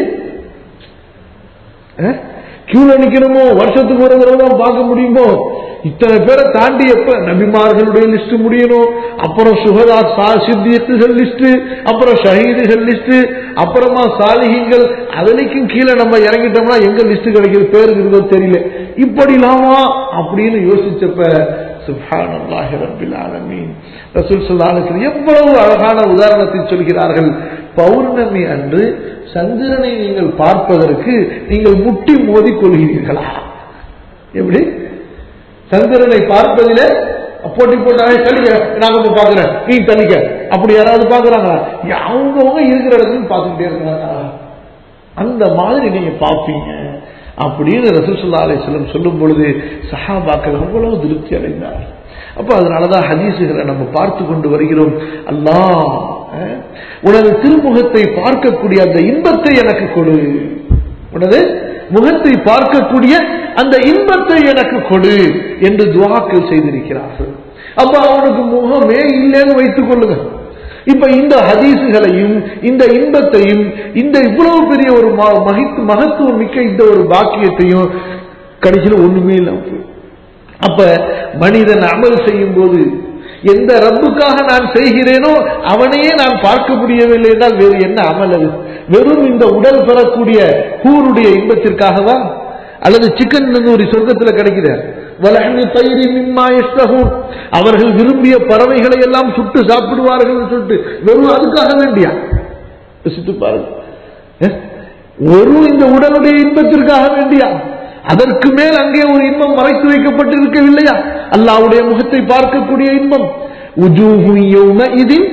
அஹ்? கியூல நிக்கணுமோ வருஷத்துக்கு ஒரு தடவை தான் பார்க்க முடியுமோ இத்தனை பேரை தாண்டி எப்ப நபிமார்களுடைய லிஸ்ட் முடியணும் அப்புறம் சுகதா சா- சித்தியத்துகள் லிஸ்ட் அப்புறம் ஷஹீதுகள் லிஸ்ட் அப்புறமா சாலிகிங்கள் அதுலைக்கும் கீழே நம்ம இறங்கிட்டோம்னா எங்க லிஸ்ட் கிடைக்கிறது பேருக்கு இருக்கோ தெரியல இப்படிலாமா அப்படின்னு யோசிச்சப்ப சுப்ஹானல்லாஹி ரப்பில் ஆலமீன் ரசூல் ஸல்லல்லாஹு அலைஹி வஸல்லம் எவ்வளவு அழகான உதாரணத்தை சொல்கிறார்கள் பௌர்ணமி அன்று சந்திரனை நீங்கள் பார்ப்பதற்கு நீங்கள் முட்டி மோதி கொள்கிறீர்களா எப்படி சந்திரனை பார்ப்பதிலே போட்டி போட்டாங்க தள்ளிக்க நான் கொஞ்சம் பாக்குறேன் நீ தள்ளிக்க அப்படி யாராவது பாக்குறாங்களா அவங்கவுங்க இருக்கிற இடத்துல பார்த்துக்கிட்டே இருக்கிறாங்களா அந்த மாதிரி நீங்க பார்ப்பீங்க அப்படின்னு ரசூலுல்லாஹி அலைஹி வஸல்லம் சொல்லும் பொழுது சஹாபாக்கள் அவ்வளவு திருப்தி அடைந்தார் அப்ப அதனாலதான் ஹதீசுகளை நம்ம பார்த்து கொண்டு வருகிறோம் அல்லாஹ் அஹ், உனது திருமுகத்தை பார்க்கக்கூடிய அந்த இன்பத்தை எனக்கு கொடு உனது முகத்தை பார்க்கக்கூடிய அந்த இன்பத்தை எனக்கு கொடு என்று துவாக்கள் செய்திருக்கிறார்கள் அப்ப அவனுக்கு முகமே இல்லைன்னு வைத்துக் கொள்ளுங்க இப்ப இந்த ஹதீசுகளையும் இந்த இன்பத்தையும் இந்த இவ்வளவு பெரிய ஒரு ம- மகித்- மகத்துவம் மிக்க இந்த ஒரு பாக்கியத்தையும் கடைசியில் ஒண்ணுமே இல்லாம போயிடும். அப்ப மனிதன் அமல் செய்யும் போது எந்த ரப்புக்காக நான் செய்கிறேனோ அவனையே நான் பார்க்க முடியவில்லை என்றால் வேறு என்ன அமல் அது வெறும் இந்த உடல் பெறக்கூடிய கூருடைய இன்பத்திற்காகவா அல்லது சிக்கன் நந்தூரி சொர்க்கத்துல கிடைக்குது வலஹமி பயிரி மிம்மா யஷ்தஹூன். அவர்கள் விரும்பிய பறவைகளை எல்லாம் சுட்டு சாப்பிடுவார்கள் சொல்லிட்டு வெறும் அதுக்காக வேண்டியா யோசித்து பாருங்க அஹ்? ஒரு இந்த உடலுடைய இன்பத்திற்காக வேண்டியா அதற்கு மேல் அங்கே ஒரு இன்பம் மறைத்து வைக்கப்பட்டிருக்கவில்லையா அல்லாவுடைய முகத்தை பார்க்கக்கூடிய இன்பம் உஜூஹு யௌமஇதின்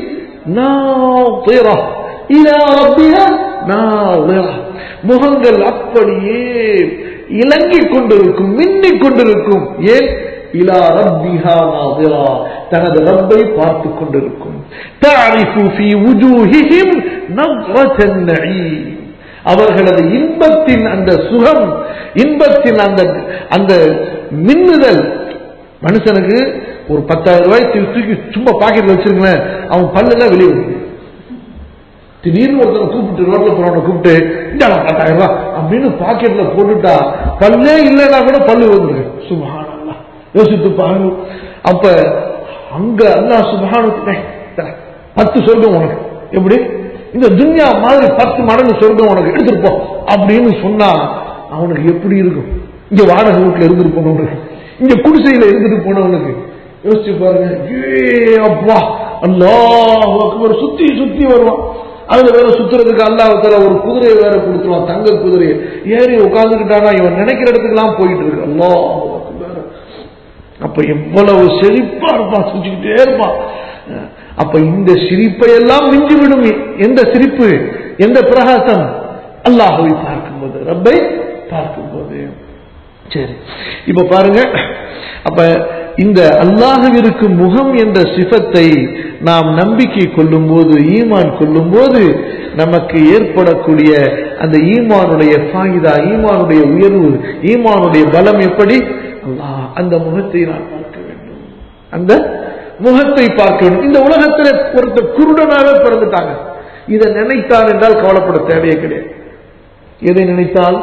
நாதிரா இலா ரப்பிஹா நாதிரா முகங்கள் அப்படியே இலங்கிக் கொண்டிருக்கும் மின்னிக் கொண்டிருக்கும் ஏன் இலா ரப்பிஹா நாதிரா தனது ரப்பை பார்த்துக் கொண்டிருக்கும் தஅரிஃபு ஃபீ வுஜூஹிஹிம் நظرة النعيم அவர்களது இன்பத்தின் அந்த சுகம் இன்பத்தின் அந்த அந்த மின்னுதல் மனுஷனுக்கு ஒரு பத்தாயிரம் ரூபாய் தூக்கி தூக்கி சும்மா பாக்கெட்ல வச்சிருங்களேன் அவன் பல்லுலாம் வெளியே வருது திடீர்னு ஒருத்தனை கூப்பிட்டு ரோட்ல போறவனை கூப்பிட்டு இந்தாடா பத்தாயிரம் ரூபாய் அப்படின்னு பாக்கெட்ல போட்டுட்டா பல்லே இல்லைன்னா கூட பல்லு வந்துருக்கு சுபஹானல்லாஹ் யோசித்து பாருங்க அப்ப அங்க அல்லாஹ் சுபஹானத்து பத்து சொர்க்கம் உனக்கு எப்படி இந்த துன்யா மாதிரி பத்து மடங்கு சொர்க்கம் உனக்கு எடுத்துட்டு போ அப்படின்னு சொன்னா அவனுக்கு எப்படி இருக்கும் இங்க வாடகை வீட்டுல இருந்துட்டு போனவனுக்கு இங்க குடிசையில இருந்துட்டு போனவனுக்கு யோசிச்சு பாருங்க ஏ அப்பா அல்லாஹ் அக்பர் சுத்தி சுத்தி வருவான் அதுல வேற சுத்துறதுக்கு அல்லாஹ் ஒரு குதிரையை வேற கொடுத்துருவான் தங்க குதிரையை ஏறி உட்கார்ந்துக்கிட்டானா இவன் நினைக்கிற இடத்துக்குலாம் போயிட்டு இருக்கு அல்லாஹ் அக்பர் அப்ப எவ்வளவு செழிப்பா இருப்பான் சிரிச்சுக்கிட்டே இருப்பான் அப்ப இந்த சிரிப்பை எல்லாம் மிஞ்சி விடும் எந்த சிரிப்பு எந்த பிரகாசம் அல்லாஹுவை பார்க்கும்போது ரப்பை பார்க்கும்போது சரி இப்ப பாருங்க அப்ப இந்த அல்லாஹுவிற்கு முகம் என்ற சிஃபத்தை நாம் நம்பிக்கை கொள்ளும் போது ஈமான் கொள்ளும் போது நமக்கு ஏற்படக்கூடிய அந்த ஈமானுடைய ஃபாயிதா ஈமானுடைய உயர்வு ஈமானுடைய பலம் எப்படி அல்லாஹ் அந்த முகத்தை நான் பார்க்க வேண்டும் அந்த முகத்தை பார்க்க வேண்டும் இந்த உலகத்தில் ஒருத்தர் குருடனாக பிறந்துட்டாங்க இதை நினைத்தார் என்றால் கவலைப்பட தேவையே கிடையாது எதை நினைத்தால்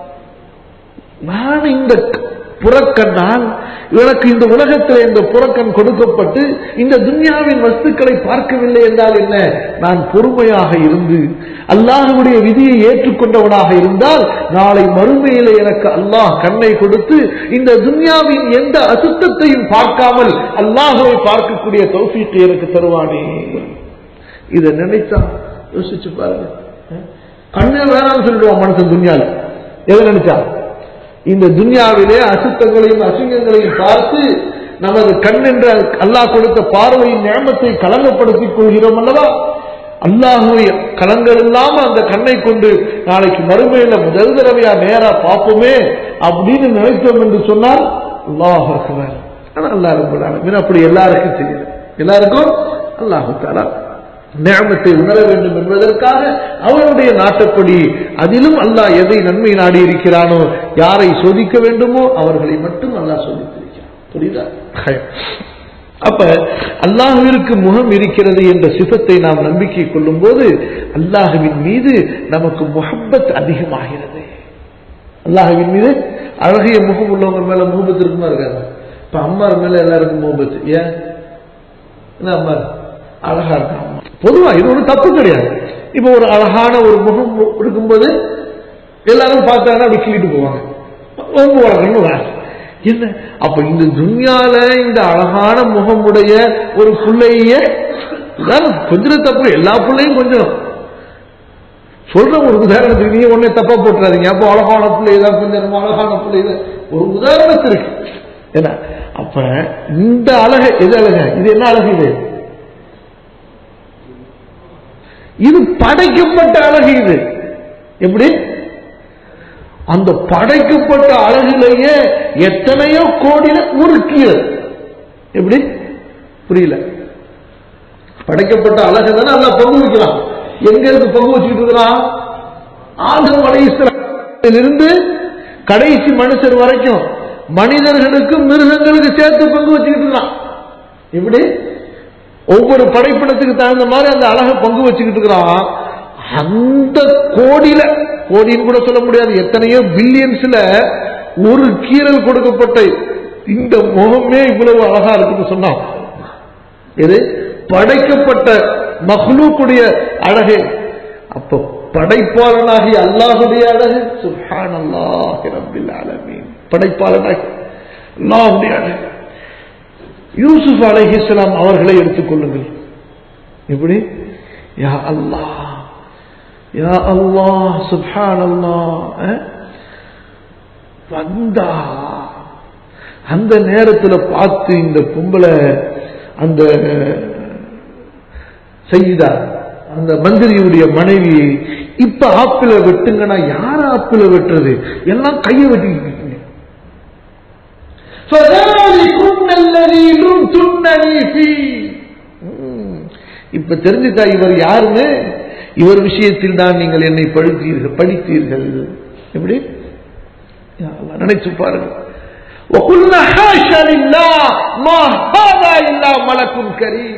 நான் இந்த புறக்கண்ணால் எனக்கு இந்த உலகத்தில் இந்த புறக்கண் கொடுக்கப்பட்டு இந்த துன்யாவின் வஸ்துக்களை பார்க்கவில்லை என்றால் என்ன நான் பொறுமையாக இருந்து அல்லாஹுடைய விதியை ஏற்றுக்கொண்டவனாக இருந்தால் நாளை மறுமையிலே எனக்கு அல்லாஹ் கண்ணை கொடுத்து இந்த துன்யாவின் எந்த அசுத்தத்தையும் பார்க்காமல் அல்லாஹுவை பார்க்கக்கூடிய தௌஃபீக்கை எனக்கு தருவானே இதை நினைத்தா யோசிச்சு பாருங்க கண்ணே வேணாம்னு சொல்லிடுவான் மனுஷன் துன்யால எதை நினைச்சா இந்த துன்யாவிலே அசுத்தங்களையும் அசிங்கங்களையும் பார்த்து நமது கண் என்ற அல்லாஹ் கொடுத்த பார்வையின் ஞாபகத்தை கலங்கப்படுத்திக் கொள்கிறோம் அல்லவா அல்லாஹுவை கலங்கள் இல்லாம அந்த கண்ணை கொண்டு நாளைக்கு மறுமையில முதல் தடவையா நேரா பார்ப்போமே அப்படின்னு நினைத்தோம் என்று சொன்னால் அல்லாஹ் அக்பர். ஆனா அல்லாஹ் ரப்பல் ஆலமீன் அப்படி எல்லாருக்கும் செய்யல எல்லாருக்கும் அல்லாஹு தாலா நியமத்தை உணர வேண்டும் என்பதற்காக அவனுடைய நாட்டப்படி அதிலும் அல்லாஹ் எதை நன்மை நாடி இருக்கிறானோ யாரை சோதிக்க வேண்டுமோ அவர்களை மட்டும் அல்லாஹ் சோதித்திருக்கிறான் புரியுதா ஹயம். அப்ப அல்லாஹுவிற்கு முகம் இருக்கிறது என்ற சிபத்தை நாம் நம்பிக்கை கொள்ளும் போது அல்லாஹுவின் மீது நமக்கு முகப்பத் அதிகமாகிறது அல்லாஹுவின் மீது அழகிய முகம் உள்ளவங்க மேல முகபத் இருக்குமா இருக்காது இப்ப அம்மார் மேல எல்லாருக்கும் முகபத் ஏன் என்ன அம்மார் அழகா இருக்கா அம்மா பொதுவா இது ஒரு தப்பு கிடையாது இப்ப ஒரு அழகான ஒரு முகம் இருக்கும்போது எல்லாரும் பார்த்தாங்கன்னா அப்படி கிள்ளிட்டு போவாங்க ரொம்ப வளர்க்கணும் ஆசை. என்ன அப்ப இந்த துன்யால இந்த அழகான முகமுடைய ஒரு புள்ளைய இதான் கொஞ்சம் தப்பு எல்லா பிள்ளையும் கொஞ்சம் சொல்ற ஒரு உதாரணத்துக்கு நீங்க உடனே தப்பா போட்டுறாதீங்க அப்போ அழகான பிள்ளை தான் கொஞ்சம் நம்ம அழகான பிள்ளை தான் ஒரு உதாரணத்திற்கு என்ன அப்ப இந்த அழகு எது அழகு இது என்ன அழகு இது இது படைக்கப்பட்ட அழகு இது எப்படி அந்த படைக்கப்பட்ட அழகிலேயே எத்தனையோ கோடியில ஒரு கீழ் எப்படி புரியல படைக்கப்பட்ட அழகு தானே அல்ல பங்கு வைக்கிறான் எங்க இருந்து பங்கு வச்சுக்கிட்டு இருக்கிறான் ஆதம் அலையிலிருந்து கடைசி மனுஷர் வரைக்கும் மனிதர்களுக்கும் மிருகங்களுக்கு சேர்த்து பங்கு வச்சுக்கிட்டு இருக்கான் எப்படி ஒவ்வொரு படைப்பிடத்துக்கு தகுந்த மாதிரி அந்த அழகை பங்கு வச்சுக்கிட்டு இருக்கிறான் அந்த கோடியில கோடின்னு கூட சொல்ல முடியாது எத்தனையோ பில்லியன்ஸ்ல ஒரு கீரல் கொடுக்கப்பட்ட இந்த முகமே இவ்வளவு அழகா இருக்குன்னு சொன்னான் இது படைக்கப்பட்ட மஹ்லூக்குடைய அழகு அப்போ படைப்பாளனாகி அல்லாஹுடைய அழகு சுஹான் அல்லாஹி ரப்பில் ஆலமீன் படைப்பாளனாகி அல்லாஹுடைய அழகு யூசுப் அலைஹிஸ்ஸலாம் அவர்களை எடுத்துக்கொள்ளுங்கள் எப்படி யா அல்லாஹ் யா அல்லாஹ் சுப்ஹான் அல்லாஹ் வந்தா அந்த நேரத்துல பார்த்து இந்த பொம்பளை அந்த செய்தா அந்த மந்திரியுடைய மனைவி இப்ப ஆப்பிள வெட்டுங்கன்னா யார் ஆப்பிள வெட்டுறது எல்லாம் கையை வெட்டிக்கிட்டு இருக்கீங்க فذلكن الذي لمتنني فيه. ம். இப்ப தெரிஞ்சுக்கா இவர் யாருன்னு இவர் விஷயத்தில் தான் நீங்கள் என்னை படித்தீர்கள் படித்தீர்கள் எப்படி யா அல்லாஹ், நினைச்சு பாருங்க وقلنا حاشا لله ما هذا الا ملك كريم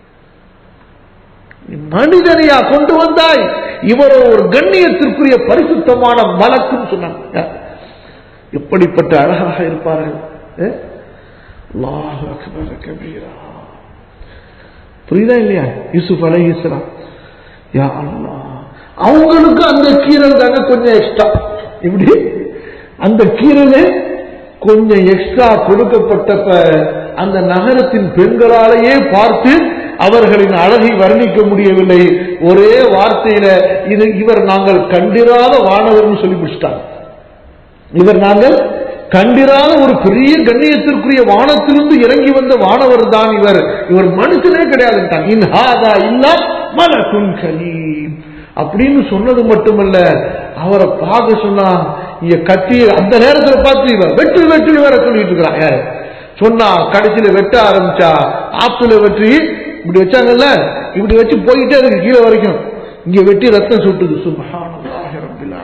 நீ மனிதனையா கொண்டு வந்தாய் இவரோ ஒரு கண்ணியத்திற்குரிய பரிசுத்தமான மலக்குன்னு சொன்னாங்க எப்படிப்பட்ட அழகாக இருப்பார்கள் அஹ்? அல்லாஹு அக்பர் கபீரா புரியுதா இல்லையா யூசுப் அலைஹிஸ்ஸலாம் யா அல்லாஹ் அவங்களுக்கு அந்த கீரல் தாங்க கொஞ்சம் எக்ஸ்ட்ரா இப்படி அந்த கீரல் கொஞ்சம் எக்ஸ்ட்ரா கொடுக்கப்பட்டப்ப அந்த நகரத்தின் பெண்களாலேயே பார்த்து அவர்களின் அழகை வர்ணிக்க முடியவில்லை ஒரே வார்த்தையில இது இவர் நாங்கள் கண்டிராத வானவர்னு சொல்லி முடிச்சிட்டாங்க இவர் நாங்கள் கண்டிராத ஒரு பெரிய கண்ணியத்திற்குரிய வானத்திலிருந்து இறங்கி வந்த வானவர் தான் இவர் இவர் மனுஷனே கிடையாதுட்டாங்க இன்ஹாதா இல்லா மலக்குன் கலீம் அப்படின்னு சொன்னது மட்டுமல்ல அவரை பார்க்க சொன்னா இங்க கத்தி அந்த நேரத்துல பார்த்து இவன் வெற்றி வெற்றி வேற சொல்லிட்டு இருக்கிறான் யாரு சொன்னா கடைசியில வெட்ட ஆரம்பிச்சா ஆப்பிள வெற்றி இப்படி வச்சாங்கல்ல இப்படி வச்சு போயிட்டே இருக்கு கீழே வரைக்கும் இங்க வெட்டி ரத்தம் சுட்டுது சுபஹானல்லாஹி ரப்பில்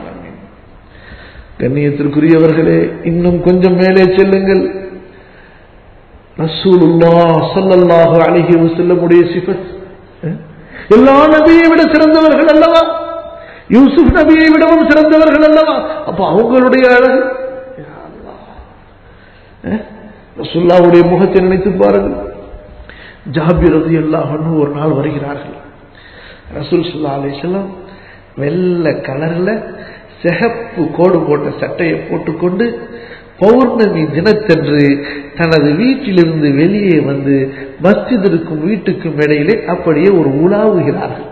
கண்ணியத்திற்குரியவர்களே இன்னும் கொஞ்சம் மேலே செல்லுங்கள் ரசூலுல்லா ஸல்லல்லாஹு அலைஹி வஸல்லமுடைய சிஃபத் அஹ், எல்லா நபியை விட சிறந்தவர்கள் அல்லவா யூசுப் நபியை விடவும் சிறந்தவர்கள் அல்லவா அப்ப அவங்களுடைய அழகு யா அல்லாஹ். அஹ், ரசூலுல்லாஹ்வுடைய முகத்தை நினைத்து பாருங்கள் ஜாபிர் ரலியல்லாஹு அன்ஹு ஒரு நாள் வருகிறார்கள் ரசூல் ஸல்லல்லாஹு அலைஹி வஸல்லம் வெள்ளை கலர்ல சிகப்பு கோடு போட்ட சட்டையை போட்டுக்கொண்டு பௌர்ணமி தினத்தன்று தனது வீட்டிலிருந்து வெளியே வந்து மஸ்ஜிதிற்கும் வீட்டுக்கும் இடையிலே அப்படியே ஒரு உலாவுகிறார்கள்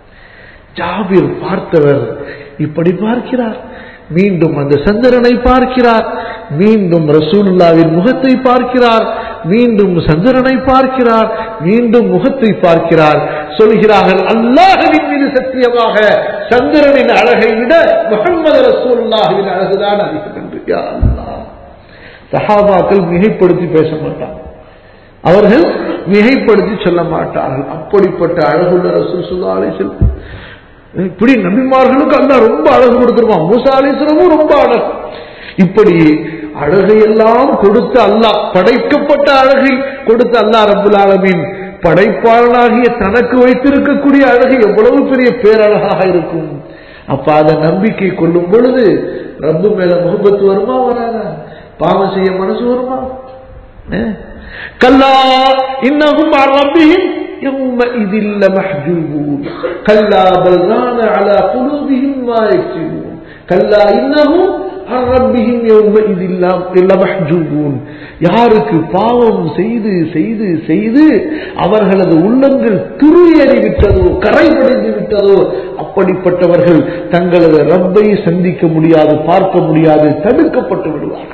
ஜாபிர் பார்த்தவர் இப்படி பார்க்கிறார் மீண்டும் அந்த சந்திரனை பார்க்கிறார் மீண்டும் ரசூலுல்லாவின் முகத்தை பார்க்கிறார் மீண்டும் சந்திரனை பார்க்கிறார் மீண்டும் முகத்தை பார்க்கிறார் சொல்கிறார்கள் அல்லாஹ்வின் மீது சத்தியமாக சந்திரனின் அழகை விட முகமது ரசூலுல்லாஹின் அழகுதான் அதிகம் என்று யா அல்லாஹ் சஹாபாக்கள் மிகைப்படுத்தி பேச மாட்டாங்க அவர்கள் மிகைப்படுத்தி சொல்ல மாட்டார்கள் அப்படிப்பட்ட அழகுள்ள ரசூல் சுல்லா அலிசல்லம் இப்படி நபிமார்களுக்கு அல்லாஹ் ரொம்ப அழகு கொடுத்துருவான் மூசா அலிஸ்லமும் ரொம்ப அழகு இப்படி அழகையெல்லாம் கொடுத்த அல்லாஹ் படைக்கப்பட்ட அழகை கொடுத்த அல்லாஹ் ரபுல் ஆலமீன் படைப்பாளனாகிய தனக்கு வைத்திருக்கக்கூடிய அழகு எவ்வளவு பெரிய பேரழகாக இருக்கும் அப்ப அதை நம்பிக்கை கொள்ளும் பொழுது ரப்பு மேல முகப்பத்து வருமா வராதா பாவம் செய்ய மனசு வருமா அஹ்? கல்லா இன்னகும் ரப்பியும் يومئذ لمحجوبون كلا بل ران على قلوبهم ما يكسبون كلا إنهم عن ربهم يومئذ لمحجوبون யாருக்கு பாவம் செய்து செய்து செய்து அவர்களது உள்ளங்கள் துருயேறி விட்டதோ கரைபடைந்து விட்டதோ அப்படிப்பட்டவர்கள் தங்களது ரப்பை சந்திக்க முடியாது பார்க்க முடியாது தடுக்கப்பட்டு விடுவார்கள்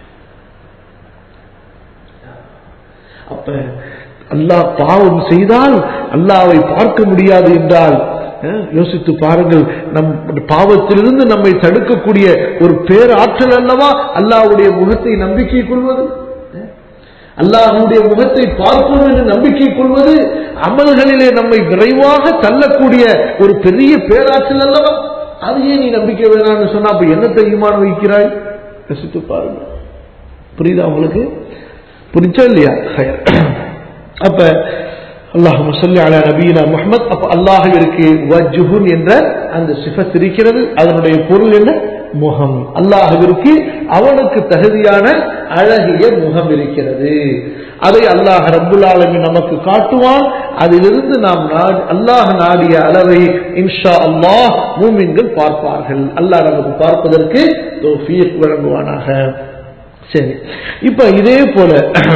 அப்ப அல்லாஹ் பாவம் செய்தால் அல்லாவை பார்க்க முடியாது என்றால் அஹ், யோசித்து பாருங்கள் நம் பாவத்திலிருந்து நம்மை தடுக்கக்கூடிய ஒரு பேராற்றல் அல்லவா அல்லாஹ்வுடைய முகத்தை நம்பிக்கை கொள்வது அஹ், அல்லாஹ்வுடைய முகத்தை பார்ப்போம் என்று நம்பிக்கை கொள்வது அமல்களிலே நம்மை விரைவாக தள்ளக்கூடிய ஒரு பெரிய பேராற்றல் அல்லவா அது ஏன் நீ நம்பிக்கை வேணாம்னு சொன்னா அப்ப என்னத்தை ஈமான் வைக்கிறாய் யோசித்து பாருங்கள் புரியுதா உங்களுக்கு புரிஞ்சா இல்லையா ஹயர். அப்ப அல்லாஹு சொல்லி அலா நபீனா முஹம்மத் அப்ப அல்லாஹிற்கு வஜ்ஹுன் என்ற அந்த சிஃபத் இருக்கிறது அதனுடைய பொருள் என்ன முகம் அல்லாஹுவிற்கு அவனுக்கு தகுதியான அழகிய முகம் இருக்கிறது அதை அல்லாஹ் ரப்புல் ஆலமீன் நமக்கு காட்டுவான் அதிலிருந்து நாம் நாடி- அல்லாஹ் நாடிய அளவை இன்ஷா அல்லாஹ் மூமின்கள் பார்ப்பார்கள் அல்லாஹ் நமக்கு பார்ப்பதற்கு தௌஃபீக் வழங்குவானாக சரி இப்ப இதே போல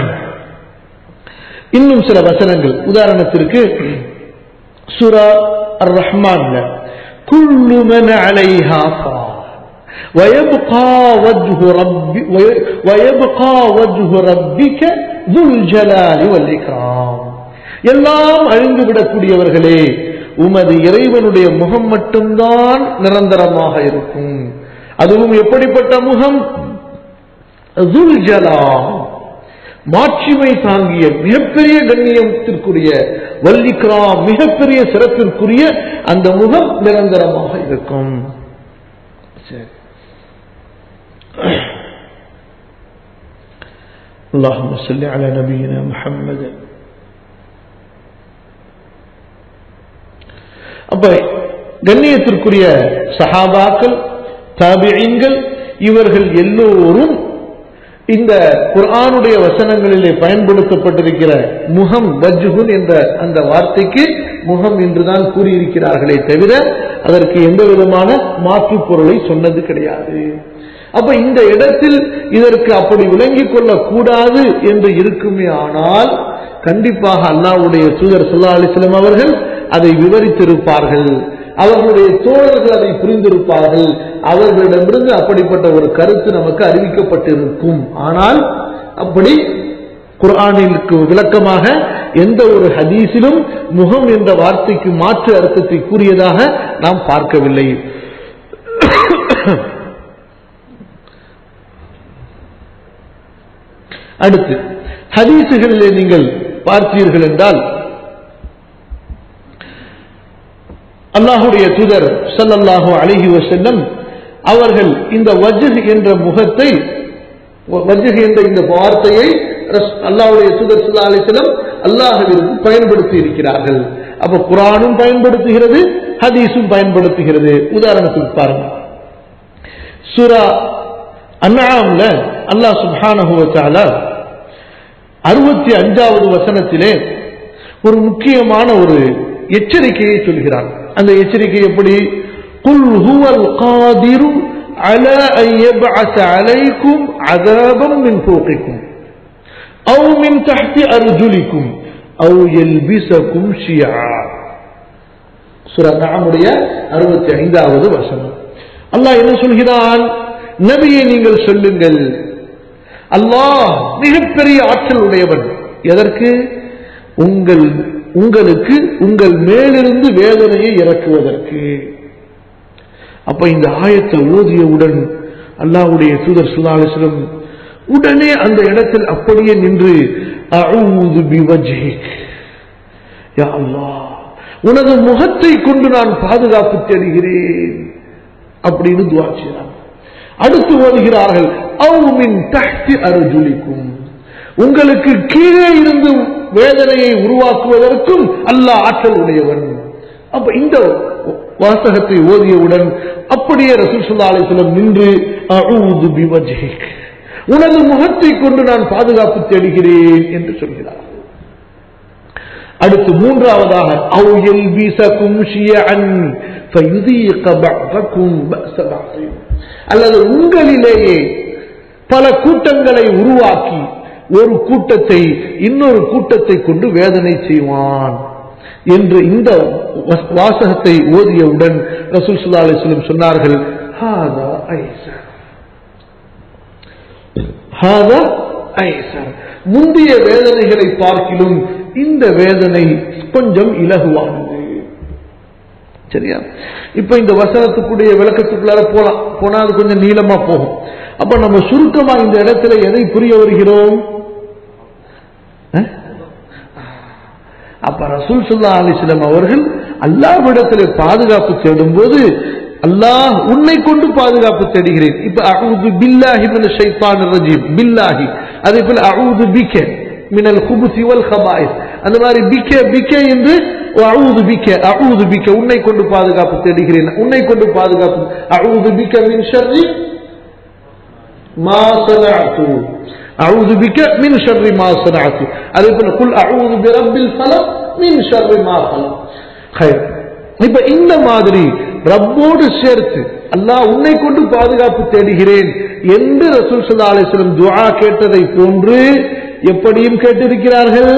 இன்னும் சில வசனங்கள் உதாரணத்திற்கு சுரா அர் ரஹ்மான்ல குல்லு மன் அலைஹா ஃபான் ويبقى وجه رب ويبقى وجه ربك ذو الجلال والإكرام எல்லாம் அழிந்து விடக்கூடியவர்களே உமது இறைவனுடைய முகம் மட்டும்தான் நிரந்தரமாக இருக்கும் அதுவும் எப்படிப்பட்ட முகம் துல் ஜலாம் மாட்சிமை தாங்கிய மிகப்பெரிய கண்ணியத்திற்குரிய வல்லிக்ரா மிகப்பெரிய சிறப்பிற்குரிய அந்த முகம் நிரந்தரமாக இருக்கும் சரி اللهم صل على نبينا محمد அப்ப கண்ணியத்திற்குரிய சஹாபாக்கள் தாபியங்கள் இவர்கள் எல்லோரும் இந்த குர்ஆனுடைய வசனங்களிலே பயன்படுத்தப்பட்டிருக்கிற முகம் வஜ்ஹுன் என்ற அந்த வார்த்தைக்கு முகம் என்றுதான் கூறியிருக்கிறார்களே தவிர அதற்கு எந்த விதமான மாற்று பொருளை சொன்னது கிடையாது அப்ப இந்த இடத்தில் இதற்கு அப்படி விளங்கிக் கொள்ளக்கூடாது என்று இருக்குமே ஆனால் கண்டிப்பாக அல்லாஹ்வுடைய தூதர் சுல்லா அலிஸ்லாம் அவர்கள் அதை விவரித்திருப்பார்கள் அவர்களுடைய தோழர்கள் அதை புரிந்திருப்பார்கள் அவர்களிடமிருந்து அப்படிப்பட்ட ஒரு கருத்து நமக்கு அறிவிக்கப்பட்டிருக்கும் ஆனால் அப்படி குர்ஆனிற்கு விளக்கமாக எந்த ஒரு ஹதீஸிலும் முகம் என்ற வார்த்தைக்கு மாற்று அர்த்தத்தை கூறியதாக நாம் பார்க்கவில்லை அடுத்து ஹதீசுகளிலே நீங்கள் பார்த்தீர்கள் என்றால் அல்லாஹுடைய தூதர் ஸல்லல்லாஹு அலைஹி வஸல்லம் அவர்கள் இந்த வஜ்ஹ் என்ற முகத்தை வஜ்ஹ் என்ற இந்த வார்த்தையை ரஸ்- அல்லாஹ்வுடைய தூதர் ஸல்லல்லாஹு அலைஹி வஸல்லம் அல்லாஹ்விற்கு பயன்படுத்தி இருக்கிறார்கள் அப்ப குர்ஆனும் பயன்படுத்துகிறது ஹதீஸும் பயன்படுத்துகிறது உதாரணத்துக்கு பாருங்க சூரா அன்ஆம்ல அல்லாஹ் சுப்ஹானஹு வ தஆலா அறுபத்தி அஞ்சாவது வசனத்திலே ஒரு முக்கியமான ஒரு எச்சரிக்கையை சொல்கிறார் அந்த எச்சரிக்கை எப்படி குல் ஹுவல் காதிரு அலா அன் யப்அஸ அலைக்கும் அஸாபம் மின் ஃபௌகிக்கும் அவு மின் தஹ்தி அர்ஜுலிக்கும் அவு யல்பிஸக்கும் ஷியா சூரா நஅமுடைய 65வது வசனம் அல்லாஹ் என்ன சொல்கிறான் நபியை நீங்கள் சொல்லுங்கள் அல்லாஹ் மிகப்பெரிய ஆற்றல் உடையவன் எதற்கு உங்கள் உங்களுக்கு உங்கள் மேலிருந்து வேதனையை இறக்குவதற்கு அப்ப இந்த ஆயத்தை ஓதியவுடன் அல்லாஹ்வுடைய தூதர் சுல்லாலிஸ்லம் உடனே அந்த இடத்தில் அப்படியே நின்று அஊது பிவஜ்ஹிக் யா அல்லாஹ் உனது முகத்தை கொண்டு நான் பாதுகாப்பு தேடுகிறேன் அப்படின்னு துவா செய்றாங்க அடுத்து ஓதுகிறார்கள் அவு மின் தஹ்தி அர்ஜுலிக்கும் உங்களுக்கு கீழே இருந்து வேதனையை உருவாக்குவதற்கும் அல்லாஹ் ஆற்றல் உடையவன் அப்ப இந்த வாசகத்தை ஓதியவுடன் அப்படியே ரசூல் ஸல்லல்லாஹு அலைஹி வஸல்லம் நின்று அஊது பிவஜ்ஹிக் உனது முகத்தை கொண்டு நான் பாதுகாப்பு தேடுகிறேன் என்று சொல்கிறார் அடுத்து மூன்றாவதாக அவு யல்பிசகும் ஷியஅன் ஃபயுதீக பஅதகும் பஅஸ பஅதின் அல்லது உங்களிலேயே பல கூட்டங்களை உருவாக்கி ஒரு கூட்டத்தை இன்னொரு கூட்டத்தை கொண்டு வேதனை செய்வான் என்று இந்த வஸ்- வாசகத்தை ஓதியவுடன் ரசூல் ஸல்லல்லாஹு அலைஹி வஸல்லம் சொன்னார்கள் ஹாதா ஐஸர் ஹாதா ஐஸர் முந்தைய வேதனைகளை பார்க்கிலும் இந்த வேதனை கொஞ்சம் இலகுவானது சரியா இப்ப இந்த வசனத்துக்குடைய விளக்கத்துக்குள்ளார போலாம் போனா அது கொஞ்சம் நீளமா போகும் அப்ப நம்ம சுருக்கமா இந்த இடத்துல எதை புரிய வருகிறோம் அஹ்? அப்ப ரசூல் சுல்லா அலிஸ்லாம் அவர்கள் அல்லாஹ்விடத்தில் பாதுகாப்பு தேடும்போது அல்லாஹ் உன்னை கொண்டு பாதுகாப்பு தேடுகிறேன் இப்ப அவுது பில்லாஹி மின ஷைத்தான் ரஜீம் பில்லாஹி அதே போல அவுது பிக்க மினல் குபுசி வல் ஹபாயிஸ் அந்த மாதிரி பிக்க பிக்க என்று அவுது பிக்க அவுது பிக்க உன்னை கொண்டு பாதுகாப்பு தேடுகிறேன் உன்னை கொண்டு பாதுகாப்பு அவுது பிக்க மின் ஷர்ரி ما صنعت أعوذ بك من شر ما صنعت அதே போல قل أعوذ برب الفلق من شر ما خلق خير இப்ப இந்த மாதிரி ரப்போடு சேர்த்து அல்லாஹ் உன்னை கொண்டு பாதுகாப்பு தேடுகிறேன் என்று ரசூல் ஸல்லல்லாஹு அலைஹி வஸல்லம் துஆ கேட்டதை போன்று எப்படியும் கேட்டிருக்கிறார்கள்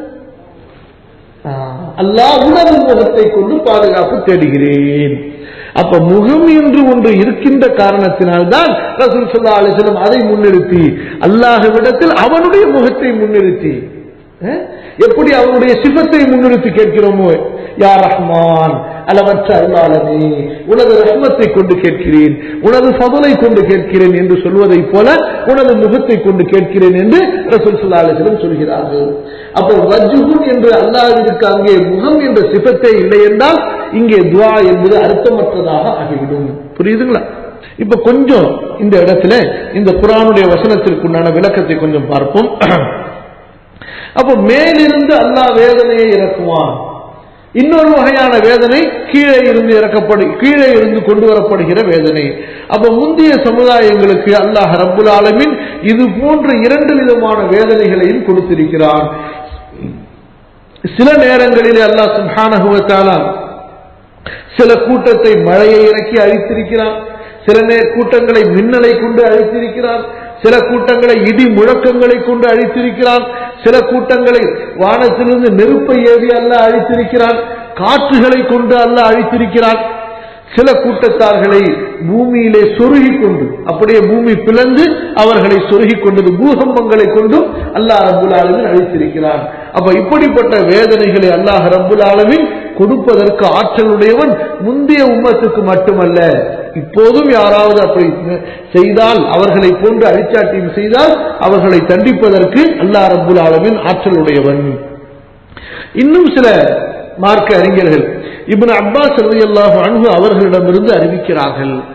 அல்லாஹ் உனது முகத்தை கொண்டு பாதுகாப்பு தேடுகிறேன் அப்ப முகம் என்று ஒன்று இருக்கின்ற காரணத்தினால்தான் ரசூல் ஸல்லல்லாஹு அலைஹி வஸல்லம் அதை முன்னிறுத்தி அல்லாஹ்விடத்தில் அவனுடைய முகத்தை முன்னிறுத்தி அஹ், எப்படி அவனுடைய சிபத்தை முன்னிறுத்தி கேட்கிறோமோ யா ரஹ்மான் அளவற்ற அருளாளனே உனது ரஹ்மத்தை கொண்டு கேட்கிறேன் உனது ஃபதலை கொண்டு கேட்கிறேன் என்று சொல்வதைப் போல உனது முகத்தை கொண்டு கேட்கிறேன் என்று ரசூல் ஸல்லல்லாஹு அலைஹி வஸல்லம் சொல்கிறார்கள் அப்போ வஜ்ஹுன் என்று அல்லாஹ்விற்கு அங்கே முகம் என்ற சிபத்தே இல்லை என்றால் இங்கே துஆ என்பது அர்த்தமற்றதாக ஆகிவிடும் புரியுதுங்களா இப்ப கொஞ்சம் இந்த இடத்துல இந்த குர்ஆனுடைய வசனத்திற்குண்டான விளக்கத்தை கொஞ்சம் பார்ப்போம் அப்போ மேலிருந்து அல்லாஹ் வேதனையை இறக்குவான் இன்னொரு வகையான வேதனை கீழே இருந்து இறக்கப்படு கீழே இருந்து கொண்டு வரப்படுகிற வேதனை அப்ப முந்தைய சமுதாயங்களுக்கு அல்லாஹ் ரப்புல் ஆலமீன் இது போன்ற இரண்டு விதமான வேதனைகளையும் கொடுத்திருக்கிறான் சில நேரங்களிலே அல்லாஹ் சுப்ஹானஹு வ தஆலா சில கூட்டத்தை மழையை இறக்கி அழித்திருக்கிறான் சில நே கூட்டங்களை மின்னலை கொண்டு அழித்திருக்கிறான் சில கூட்டங்களை இடி முழக்கங்களை கொண்டு அழித்திருக்கிறான் சில கூட்டங்களை வானத்திலிருந்து நெருப்பை ஏவி அல்ல அழித்திருக்கிறான் காற்றுகளை கொண்டு அல்ல அழித்திருக்கிறான் சில கூட்டத்தார்களை பூமியிலே சொருகிக் கொண்டு அப்படியே பூமி பிளந்து அவர்களை சொருகிக் கொண்டது பூகம்பங்களை கொண்டும் அல்லாஹ் ரப்புல் ஆலமீன் அழித்திருக்கிறான் அப்ப இப்படிப்பட்ட வேதனைகளை அல்லாஹ் ரப்புல் ஆலமீன் கொடுப்பதற்கு ஆற்றலுடையவன் முந்தைய உம்மத்துக்கு மட்டுமல்ல இப்போதும் யாராவது அப்படி செய்தால் அவர்களை போன்று அழிச்சாட்டியம் செய்தால் அவர்களை தண்டிப்பதற்கு அல்லாஹ் ரப்புல் ஆலமீன் ஆற்றலுடையவன் இன்னும் சில மார்க்க அறிஞர்கள் இப்னு அப்பாஸ் ரலியல்லாஹு அன்ஹு அவர்களிடமிருந்து அறிவிக்கிறார்கள்